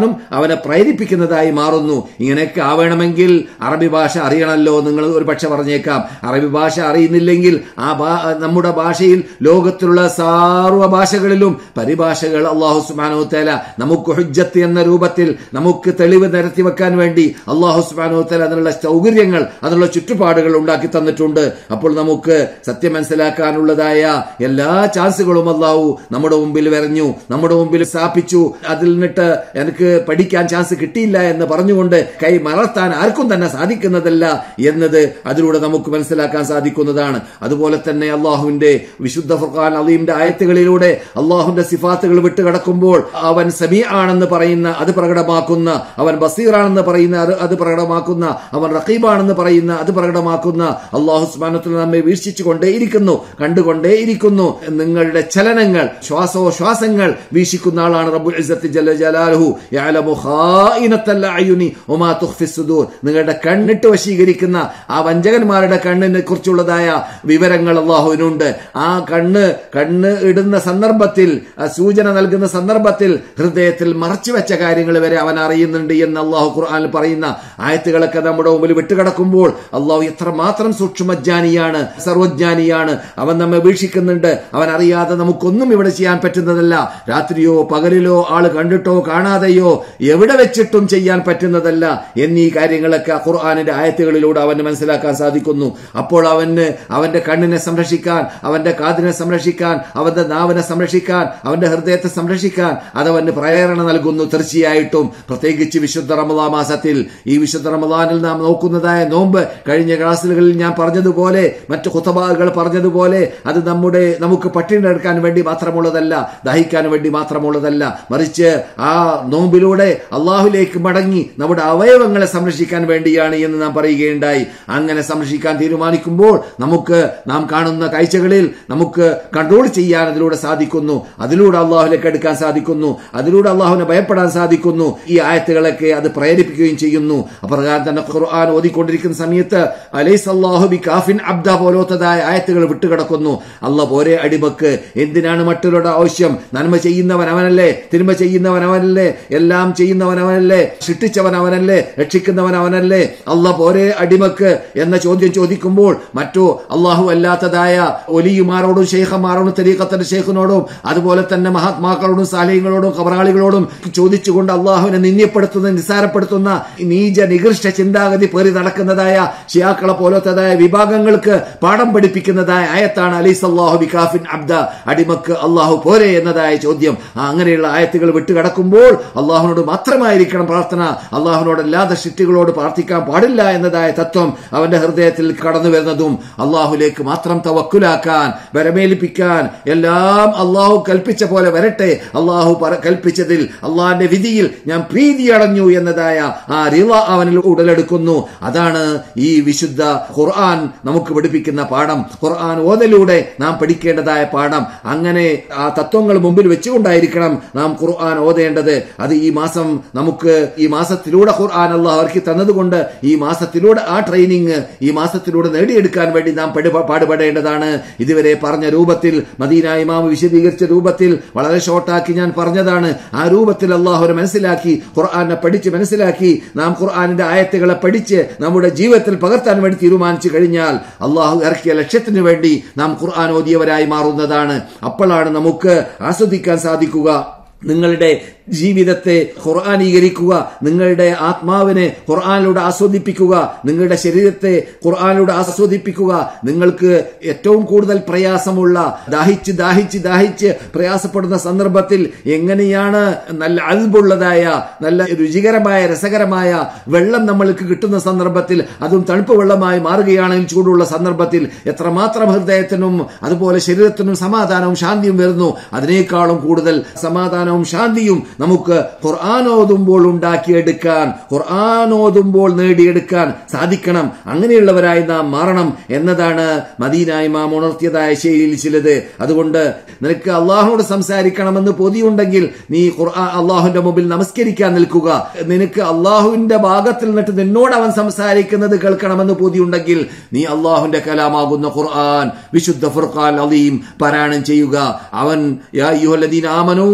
S2: അവനെ പ്രേരിപ്പിക്കുന്നതായി മാറുന്നു ഇങ്ങനെയൊക്കെ ആവണമെങ്കിൽ അറബി ഭാഷ അറിയണമല്ലോ നിങ്ങൾ ഒരു പക്ഷെ പറഞ്ഞേക്കാം അറബി ഭാഷ അറിയുന്നില്ലെങ്കിൽ ആ ഭാ- നമ്മുടെ ഭാഷയിൽ ലോകത്തിലുള്ള സാർവ ഭാഷകളിലും പരിഭാഷകൾ അള്ളാഹു സുബാനോ തല നമുക്ക് ഹുജ്ജത്ത് എന്ന രൂപത്തിൽ നമുക്ക് തെളിവ് നിരത്തി വെക്കാൻ വേണ്ടി അള്ളാഹു സുബാനോ തല അതിനുള്ള സൗകര്യങ്ങൾ അതിനുള്ള ചുറ്റുപാടുകൾ ഉണ്ടാക്കി തന്നിട്ടുണ്ട് അപ്പോൾ നമുക്ക് സത്യം മനസ്സിലാക്കാനുള്ളതായ എല്ലാ ചാൻസുകളും അള്ളാഹു നമ്മുടെ മുമ്പിൽ വരഞ്ഞു നമ്മുടെ മുമ്പിൽ സ്ഥാപിച്ചു അതിൽ നിന്നിട്ട് എനിക്ക് പഠിക്കാൻ ചാൻസ് കിട്ടിയില്ല എന്ന് പറഞ്ഞുകൊണ്ട് കൈ മറത്താൻ ആർക്കും തന്നെ സാധിക്കുന്നതല്ല എന്നത് അതിലൂടെ നമുക്ക് മനസ്സിലാക്കാൻ സാധിക്കുന്നതാണ് അതുപോലെ തന്നെ അള്ളാഹുവിന്റെ വിശുദ്ധ ഫുർഖാൻ അലീമിന്റെ ആയത്തുകളിലൂടെ അള്ളാഹുവിന്റെ സിഫാത്തുകൾ വിട്ടുകിടക്കുമ്പോൾ അവൻ സമീ ആണെന്ന് പറയുന്ന അത് പ്രകടമാക്കുന്ന അവൻ ബസീറാണെന്ന് പറയുന്ന അത് അത് പ്രകടമാക്കുന്ന അവൻ റഖീബാണെന്ന് പറയുന്ന അത് പ്രകടമാക്കുന്ന അള്ളാഹു സ്മാനത്തിൽ നമ്മെ വീക്ഷിച്ചു കൊണ്ടേയിരിക്കുന്നു കണ്ടുകൊണ്ടേയിരിക്കുന്നു നിങ്ങളുടെ ചലനങ്ങൾ ശ്വാസോശ്വാസങ്ങൾ വീക്ഷിക്കുന്ന ആളാണ് റബ്ബുൽ ഇസ്സത്ത് ജല്ല ജലാലുഹു യഅലമു ഖായിനത്തൽ അയുനി വമാ തുഖ്ഫി സുദൂർ നിങ്ങളുടെ കണ്ണിട്ട് വശീകരിക്കുന്ന ആ വഞ്ചകന്മാരുടെ കണ്ണിനെ കുറിച്ചുള്ളതായ വിവരങ്ങൾ അള്ളാഹുവിനുണ്ട് ആ കണ്ണ് കണ്ണ് ഇടുന്ന സന്ദർഭത്തിൽ ആ സൂചന നൽകുന്ന സന്ദർഭത്തിൽ ഹൃദയത്തിൽ മറച്ചു വെച്ച കാര്യങ്ങൾ വരെ അവൻ അറിയുന്നുണ്ട് എന്ന് അള്ളാഹു ഖുർആനിൽ പറയുന്ന ആയത്തുകളൊക്കെ നമ്മുടെ മുമ്പിൽ വിട്ടുകിടക്കുമ്പോൾ അള്ളാഹു എത്രമാത്രം സൂക്ഷ്മജ്ഞാനിയാണ് സർവജ്ഞാനിയാണ് അവൻ നമ്മെ വീക്ഷിക്കുന്നുണ്ട് അവൻ അറിയാതെ നമുക്കൊന്നും ഇവിടെ ചെയ്യാൻ പറ്റുന്നതല്ല രാത്രിയോ പകലിലോ ആള് കണ്ടിട്ടോ കാണാതെയോ എവിടെ വെച്ചിട്ടും ചെയ്യാൻ പറ്റുന്നതല്ല എന്നീ കാര്യങ്ങളൊക്കെ ഖുർആാനിന്റെ ആയത്തുകളിലൂടെ അവന് മനസ്സിലാക്കാൻ സാധിക്കുന്നു അപ്പോൾ അവന് അവന്റെ കണ്ണിനെ സംരക്ഷിക്കാൻ അവന്റെ കാതിനെ സംരക്ഷിക്കാൻ അവന്റെ നാവിനെ സംരക്ഷിക്കാൻ അവന്റെ ഹൃദയത്തെ സംരക്ഷിക്കാൻ അതവന് പ്രേരണ നൽകുന്നു തീർച്ചയായിട്ടും പ്രത്യേകിച്ച് വിശുദ്ധ റമദാ മാസത്തിൽ ഈ വിശുദ്ധ റമദാനിൽ നാം നോക്കുന്നതായ നോമ്പ് കഴിഞ്ഞ ക്ലാസ്സുകളിൽ ഞാൻ പറഞ്ഞതുപോലെ മറ്റു കുത്തബാകൾ പറഞ്ഞതുപോലെ അത് നമ്മുടെ നമുക്ക് പട്ടിണി എടുക്കാൻ വേണ്ടി മാത്രമുള്ളതല്ല ദഹിക്കാൻ വേണ്ടി മാത്രമുള്ളതല്ല മറിച്ച് ആ നോമ്പിലൂടെ അള്ളാഹുലേക്ക് മടങ്ങി നമ്മുടെ അവയവങ്ങളെ സംരക്ഷിക്കാൻ വേണ്ടിയാണ് എന്ന് നാം പറയുകയുണ്ടായി അങ്ങനെ സംരക്ഷിക്കാൻ തീരുമാനിക്കുമ്പോൾ നമുക്ക് നാം കാണുന്ന കാഴ്ചകളിൽ നമുക്ക് കൺട്രോൾ ചെയ്യാൻ അതിലൂടെ സാധിക്കുന്നു അതിലൂടെ അള്ളാഹുലേക്ക് എടുക്കാൻ സാധിക്കുന്നു അതിലൂടെ അള്ളാഹുവിനെ ഭയപ്പെടാൻ സാധിക്കുന്നു ഈ ആയത്തുകളൊക്കെ അത് പ്രേരിപ്പിക്കുകയും ചെയ്യുന്നു അപ്രകാരം തന്നെ ഖുർആൻ ഓതിക്കൊണ്ടിരിക്കുന്ന സമയത്ത് അലൈസ് അള്ളാഹു ബി കാഫിൻ അബ്ദ പോലോത്തതായ ആയത്തുകൾ വിട്ടുകിടക്കുന്നു അല്ല പോരെ അടിമക്ക് എന്തിനാണ് മറ്റുള്ളവരുടെ ആവശ്യം നന്മ ചെയ്യുന്നവൻ അവനല്ലേ തിന്മ ചെയ്യുന്നവൻ അവനല്ലേ എല്ലാം ചെയ്യുന്നവൻ അവനല്ലേ സൃഷ്ടിച്ചവൻ അവനല്ലേ രക്ഷിക്കുന്നവൻ അവനല്ലേ അല്ല പോരെ അടിമക്ക് എന്ന ചോദ്യം ചോദിക്കുമ്പോൾ മറ്റു അള്ളാഹു അല്ലാത്തതായ ഒലിയുമാരോടും ഷെയ്ഖന്മാരോടും തെരീഖത്തിന്റെ ഷെയ്ഖിനോടും അതുപോലെ തന്നെ മഹാത്മാക്കളോടും സാലയങ്ങളോടും കബറാളികളോടും ചോദിച്ചുകൊണ്ട് അള്ളാഹുവിനെ നിന്ദ്യപ്പെടുത്തുന്ന നിസ്സാരപ്പെടുത്തുന്ന നീച നികൃഷ്ട ചിന്താഗതി പേറി നടക്കുന്നതായ ഷിയാക്കളെ പോലത്തതായ വിഭാഗങ്ങൾക്ക് പാഠം പഠിപ്പിക്കുന്നതായ ആയത്താണ് അലീസ് അള്ളാഹു ബികാഫിൻ അബ്ദ അടിമക്ക് അള്ളാഹു പോരെ എന്നതായ ചോദ്യം ആ അങ്ങനെയുള്ള ആയത്തുകൾ വിട്ടുകിടക്കുമ്പോൾ അള്ളാഹുനോട് മാത്രമായിരിക്കണം പ്രാർത്ഥന അള്ളാഹുനോടല്ലാതെ സൃഷ്ടികളോട് പ്രാർത്ഥിക്കാൻ പാടില്ല എന്നതായ തത്വം അവന്റെ ഹൃദയത്തിൽ കടന്നു വരുന്നതും അള്ളാഹുലേക്ക് മാത്രം തവക്കുലാക്കാൻ വരമേൽപ്പിക്കാൻ എല്ലാം അള്ളാഹു കൽപ്പിച്ച പോലെ വരട്ടെ അള്ളാഹു പറ- കൽപ്പിച്ചതിൽ അള്ളാഹിന്റെ വിധിയിൽ ഞാൻ പ്രീതി അടഞ്ഞു എന്നതായ ആ റിള അവനിൽ ഉടലെടുക്കുന്നു അതാണ് ഈ വിശുദ്ധ ഖുർആൻ നമുക്ക് പഠിപ്പിക്കുന്ന പാഠം ഖുർആൻ ഓതലൂടെ നാം പഠിക്കേണ്ടതായ പാഠം അങ്ങനെ ആ തത്വങ്ങൾ മുമ്പിൽ വെച്ചുകൊണ്ടായിരിക്കണം നാം ഖുർആൻ ഓതേണ്ടത് അത് ഈ മാസം നമുക്ക് ഈ മാസത്തിലൂടെ ഖുർആൻ അള്ളാഹ് അവർക്ക് തന്നതുകൊണ്ട് ഈ മാസത്തിലൂടെ ആ ട്രെയിനിങ് ഈ മാസത്തിലൂടെ നേടിയെടുക്കാൻ വേണ്ടി നാം പെടു- പാടുപെടേണ്ടതാണ് ഇതുവരെ പറഞ്ഞ രൂപത്തിൽ മദീന ഇമാം വിശദീകരിച്ച രൂപത്തിൽ വളരെ ഷോർട്ടാക്കി ഞാൻ പറഞ്ഞതാണ് ആ രൂപത്തിൽ അള്ളാഹുനെ മനസ്സിലാക്കി ഖുർആനെ പഠിച്ച് മനസ്സിലാക്കി നാം ഖുർആനിന്റെ ആയത്തുകളെ പഠിച്ച് നമ്മുടെ ജീവിതത്തിൽ പകർത്താൻ വേണ്ടി തീരുമാനിച്ചു കഴിഞ്ഞാൽ അള്ളാഹു ഇറക്കിയ ലക്ഷ്യത്തിന് വേണ്ടി നാം ഖുർആൻ ഓതിയവരായി മാറുന്നതാണ് അപ്പോഴാണ് നമുക്ക് ആസ്വദിക്കാൻ സാധിക്കുക നിങ്ങളുടെ ജീവിതത്തെ ഖുർആാനീകരിക്കുക നിങ്ങളുടെ ആത്മാവിനെ ഖുർആാനിലൂടെ ആസ്വദിപ്പിക്കുക നിങ്ങളുടെ ശരീരത്തെ ഖുർആാനിലൂടെ ആസ്വദിപ്പിക്കുക നിങ്ങൾക്ക് ഏറ്റവും കൂടുതൽ പ്രയാസമുള്ള ദാഹിച്ച് ദാഹിച്ച് ദാഹിച്ച് പ്രയാസപ്പെടുന്ന സന്ദർഭത്തിൽ എങ്ങനെയാണ് നല്ല അൽബുള്ളതായ നല്ല രുചികരമായ രസകരമായ വെള്ളം നമ്മൾക്ക് കിട്ടുന്ന സന്ദർഭത്തിൽ അതും തണുപ്പ് വെള്ളമായി മാറുകയാണെങ്കിൽ ചൂടുള്ള സന്ദർഭത്തിൽ എത്രമാത്രം ഹൃദയത്തിനും അതുപോലെ ശരീരത്തിനും സമാധാനവും ശാന്തിയും വരുന്നു അതിനേക്കാളും കൂടുതൽ സമാധാനവും ശാന്തിയും നമുക്ക് ഖുർആാനോതുമ്പോൾ ഉണ്ടാക്കിയെടുക്കാൻ ഖുർആാനോതുമ്പോൾ നേടിയെടുക്കാൻ സാധിക്കണം അങ്ങനെയുള്ളവരായി നാം മാറണം എന്നതാണ് മദീന ഇമാം ഉണർത്തിയതായ ശൈലിയിൽ ചിലത് അതുകൊണ്ട് നിനക്ക് അള്ളാഹുനോട് സംസാരിക്കണമെന്ന് പൊതിയുണ്ടെങ്കിൽ നീ ഖുർആൻ അള്ളാഹുവിന്റെ മുമ്പിൽ നമസ്കരിക്കാൻ നിൽക്കുക നിനക്ക് അള്ളാഹുവിന്റെ ഭാഗത്തിൽ നിന്നിട്ട് നിന്നോട് അവൻ സംസാരിക്കുന്നത് കേൾക്കണമെന്ന് പൊതിയുണ്ടെങ്കിൽ നീ അള്ളാഹുവിന്റെ കലാമാകുന്ന ഖുർആൻ വിശുദ്ധ ഫുർഖാൻ അലീം പാരായണം ചെയ്യുക അവൻ യാ അയ്യുഹല്ലദീന ആമനൂ എന്ന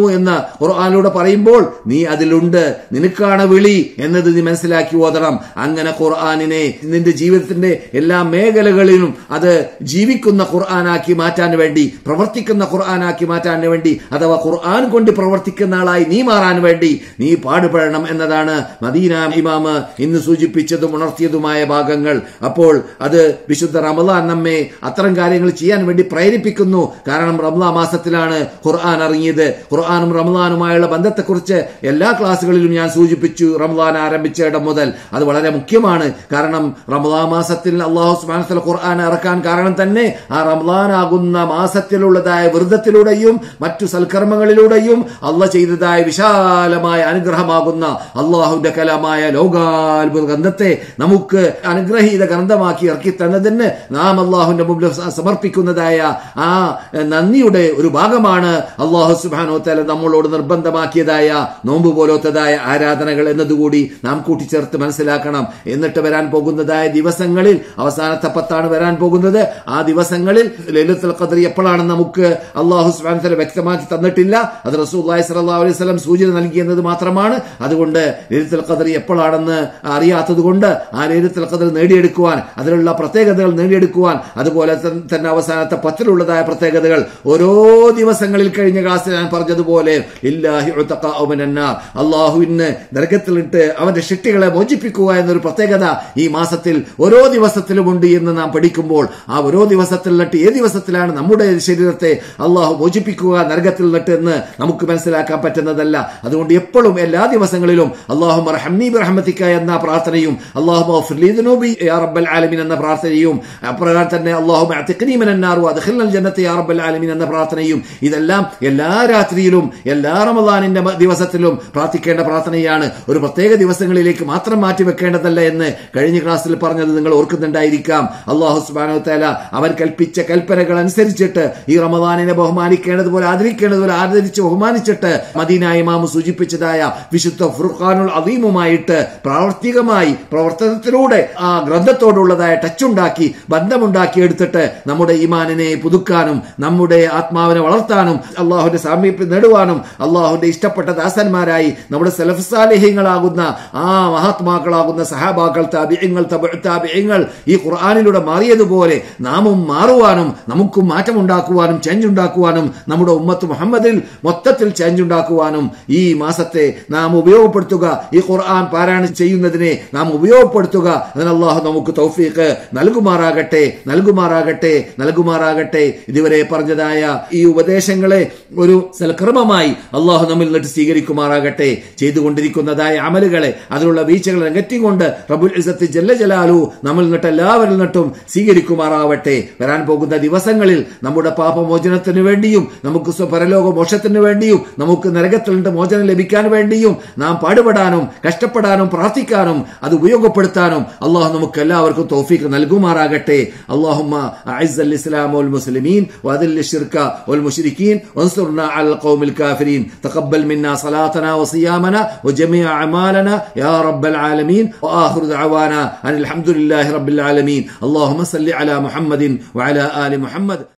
S2: ഖുർആാനിലൂടെ പറയുമ്പോൾ നീ അതിലുണ്ട് നിനക്കാണ് വിളി എന്നത് നീ മനസ്സിലാക്കി ഓതണം അങ്ങനെ ഖുർആാനിനെ നിന്റെ ജീവിതത്തിന്റെ എല്ലാ മേഖലകളിലും അത് ജീവിക്കുന്ന ഖുർആാനാക്കി മാറ്റാൻ വേണ്ടി പ്രവർത്തിക്കുന്ന ഖുർആാനാക്കി മാറ്റാൻ വേണ്ടി അഥവാ ഖുർആൻ കൊണ്ട് പ്രവർത്തിക്കുന്ന ആളായി നീ മാറാൻ വേണ്ടി നീ പാടുപെടണം എന്നതാണ് മദീന ഇമാമ് ഇന്ന് സൂചിപ്പിച്ചതും ഉണർത്തിയതുമായ ഭാഗങ്ങൾ അപ്പോൾ അത് വിശുദ്ധ റമദാൻ നമ്മെ അത്തരം കാര്യങ്ങൾ ചെയ്യാൻ വേണ്ടി പ്രേരിപ്പിക്കുന്നു കാരണം റമദാൻ മാസത്തിലാണ് ഖുർആൻ ഇറങ്ങിയത് ഖുർആാനും റമദാനുമായുള്ള ബന്ധത്തെക്കുറിച്ച് എല്ലാ ക്ലാസ്സുകളിലും ഞാൻ സൂചിപ്പിച്ചു റമദാൻ ആരംഭിച്ച ഇടം മുതൽ അത് വളരെ മുഖ്യമാണ് കാരണം റമദാൻ മാസത്തിൽ അള്ളാഹു സുബാനത്തല ഖുർആൻ ഇറക്കാൻ കാരണം തന്നെ ആ റമദാൻ ആകുന്ന മാസത്തിലുള്ളതായ വൃദ്ധത്തിലൂടെയും മറ്റു സൽക്കർമ്മങ്ങളിലൂടെയും അള്ള ചെയ്തതായ വിശാലമായ അനുഗ്രഹമാകുന്ന അള്ളാഹുന്റെ കലമായ ലോകാത്ഭുത ഗ്രന്ഥത്തെ നമുക്ക് അനുഗ്രഹീത ഗ്രന്ഥമാക്കി ഇറക്കി തന്നതിന് നാം അള്ളാഹുന്റെ മുമ്പിൽ സ- സമർപ്പിക്കുന്നതായ ആ നന്ദിയുടെ ഒരു ഭാഗമാണ് അള്ളാഹു സുബാനോ തല നമ്മളോട് നിർബന്ധമാക്കിയതായ നോമ്പ് പോലത്തതായ ആരാധനകൾ എന്നതുകൂടി നാം കൂട്ടിച്ചേർത്ത് മനസ്സിലാക്കണം എന്നിട്ട് വരാൻ പോകുന്നതായ ദിവസങ്ങളിൽ അവസാനത്തെ പത്താണ് വരാൻ പോകുന്നത് ആ ദിവസങ്ങളിൽ ലലിത്തുൽ ഖദർ എപ്പോഴാണെന്ന് നമുക്ക് അള്ളാഹു സുബാൻ തല വ്യക്തമാക്കി തന്നിട്ടില്ല അത് റസൂല്ലായി സല്ലാ അലൈഹി സ്വലം സൂചന നൽകിയെന്നത് മാത്രമാണ് അതുകൊണ്ട് ലലിത്തുൽ ഖദർ എപ്പോഴാണെന്ന് അറിയാത്തത് കൊണ്ട് ആ ലലിത്തുൽ ഖദർ നേടിയെടുക്കുവാൻ അതിലുള്ള പ്രത്യേകതകൾ നേടിയെടുക്കുവാൻ അതുപോലെ തൻ- തന്നെ അവസാനത്തെ പത്തിലുള്ളതായ പ്രത്യേകതകൾ ഓരോ ദിവസങ്ങളിൽ കഴിഞ്ഞ ക്ലാസ്സിൽ ഞാൻ പറഞ്ഞതുപോലെ ഇല്ലാഹി ഉതഖാഉ മിനന്നാർ. അള്ളാഹുവിന് നരകത്തിലിട്ട് അവന്റെ ഷിട്ടികളെ മോചിപ്പിക്കുക എന്നൊരു പ്രത്യേകത ഈ മാസത്തിൽ ഓരോ ദിവസത്തിലുമുണ്ട് എന്ന് നാം പഠിക്കുമ്പോൾ ആ ഓരോ ദിവസത്തിൽ നിന്നിട്ട് ഏത് ദിവസത്തിലാണ് നമ്മുടെ ശരീരത്തെ അള്ളാഹു മോചിപ്പിക്കുക നരകത്തിൽ നിന്നിട്ട് എന്ന് നമുക്ക് മനസ്സിലാക്കാൻ പറ്റുന്നതല്ല അതുകൊണ്ട് എപ്പോഴും എല്ലാ ദിവസങ്ങളിലും അള്ളാഹു റഹ്മീ റഹ്മത്തിക്ക എന്ന പ്രാർത്ഥനയും അള്ളാഹു റബ്ബൽ ആലമീൻ എന്ന പ്രാർത്ഥനയും അപ്രകാരം തന്നെ അള്ളാഹു ജന്നത്തെ യാ റബ്ബൽ ആലമീൻ എന്ന പ്രാർത്ഥനയും ഇതെല്ലാം എല്ലാ രാത്രിയിലും എല്ലാ റമദാനിന്റെ മ- ദിവസത്തിലും പ്രാർത്ഥിക്കേണ്ട പ്രാർത്ഥനയാണ് ഒരു പ്രത്യേക ദിവസങ്ങളിലേക്ക് മാത്രം മാറ്റി വെക്കേണ്ടതല്ല എന്ന് കഴിഞ്ഞ ക്ലാസ്സിൽ പറഞ്ഞത് നിങ്ങൾ ഓർക്കുന്നുണ്ടായിരിക്കാം അള്ളാഹു സുബാനോ തല അവൻ കൽപ്പിച്ച കൽപ്പനകൾ അനുസരിച്ചിട്ട് ഈ റമദാനിനെ ബഹുമാനിക്കേണ്ടതുപോലെ ആദരിക്കേണ്ടതുപോലെ ആദരിച്ച് ബഹുമാനിച്ചിട്ട് മദീന ഇമാമ് സൂചിപ്പിച്ചതായ വിശുദ്ധ ഫുർഖാനുൽ അദീമുമായിട്ട് പ്രാവർത്തികമായി പ്രവർത്തനത്തിലൂടെ ആ ഗ്രന്ഥത്തോടുള്ളതായ ടച്ച് ഉണ്ടാക്കി ബന്ധമുണ്ടാക്കി എടുത്തിട്ട് നമ്മുടെ ഈമാനിനെ പുതുക്കാനും നമ്മുടെ ആത്മാവിനെ വളർത്താനും അള്ളാഹുന്റെ സാമീപ്യം നേടുവാനും അള്ളാഹുന്റെ ഇഷ്ടപ്പെട്ട ദാസന്മാരായി നമ്മുടെ സലഫ്സാലേഹ്യങ്ങളാകുന്ന ആ മഹാത്മാക്കളാകുന്ന സഹാബാക്കൾ താബിയങ്ങൾ താബിയങ്ങൾ ഈ ഖുർആാനിലൂടെ മാറിയതുപോലെ നാമും മാറുവാനും നമുക്കും മാറ്റമുണ്ടാക്കുവാനും ചേഞ്ച് ഉണ്ടാക്കുവാനും നമ്മുടെ ഉമ്മത്ത് മുഹമ്മദിൽ മൊത്തത്തിൽ ചേഞ്ച് ഉണ്ടാക്കുവാനും ഈ മാസത്തെ നാം ഉപയോഗപ്പെടുത്തുക ഈ ഖുർആൻ പാരായണം ചെയ്യുന്നതിനെ നാം ഉപയോഗപ്പെടുത്തുക അതിന് അള്ളാഹു നമുക്ക് തൗഫീഖ് നൽകുമാറാകട്ടെ നൽകുമാറാകട്ടെ നൽകുമാറാകട്ടെ ഇതുവരെ പറഞ്ഞതായ ഈ ഉപദേശങ്ങളെ ഒരു സൽക്രമമായി അള്ളാഹു നമ്മിൽ നിന്നിട്ട് സ്വീകരിക്കുമാറാകട്ടെ ചെയ്തുകൊണ്ടിരിക്കുന്നതായ അമലുകളെ അതിലുള്ള വീഴ്ചകളെ നെറ്റിക്കൊണ്ട് റബുൽ ഇസത്ത് ജല്ല ജലാലു നമ്മിൽ നിന്നിട്ട് എല്ലാവരിൽ നിന്നിട്ടും സ്വീകരിക്കുമാറാവട്ടെ വരാൻ പോകുന്ന ദിവസങ്ങളിൽ നമ്മുടെ പാപമോചനത്തിന് വേണ്ടിയും നമുക്ക് സ്വ- പരലോക മോക്ഷത്തിന് വേണ്ടിയും നമുക്ക് നരകത്തിൽ നിന്ന് മോചനം ലഭിക്കാൻ വേണ്ടിയും നാം പാടുപെടാനും കഷ്ടപ്പെടാനും പ്രാർത്ഥിക്കാനും അത് ഉപയോഗപ്പെടുത്താനും അള്ളാഹു നമുക്ക് എല്ലാവർക്കും തോഫീക്ക് നൽകുമാറാകട്ടെ അള്ളാഹുമ്മ അഇസ്സ الإسلام والمسلمين وأذل الشرك والمشركين وانصرنا على القوم الكافرين تقبل منا صلاتنا وصيامنا وجميع أعمالنا يا رب العالمين وآخر دعوانا أن الحمد لله رب العالمين اللهم صل على محمد وعلى آل محمد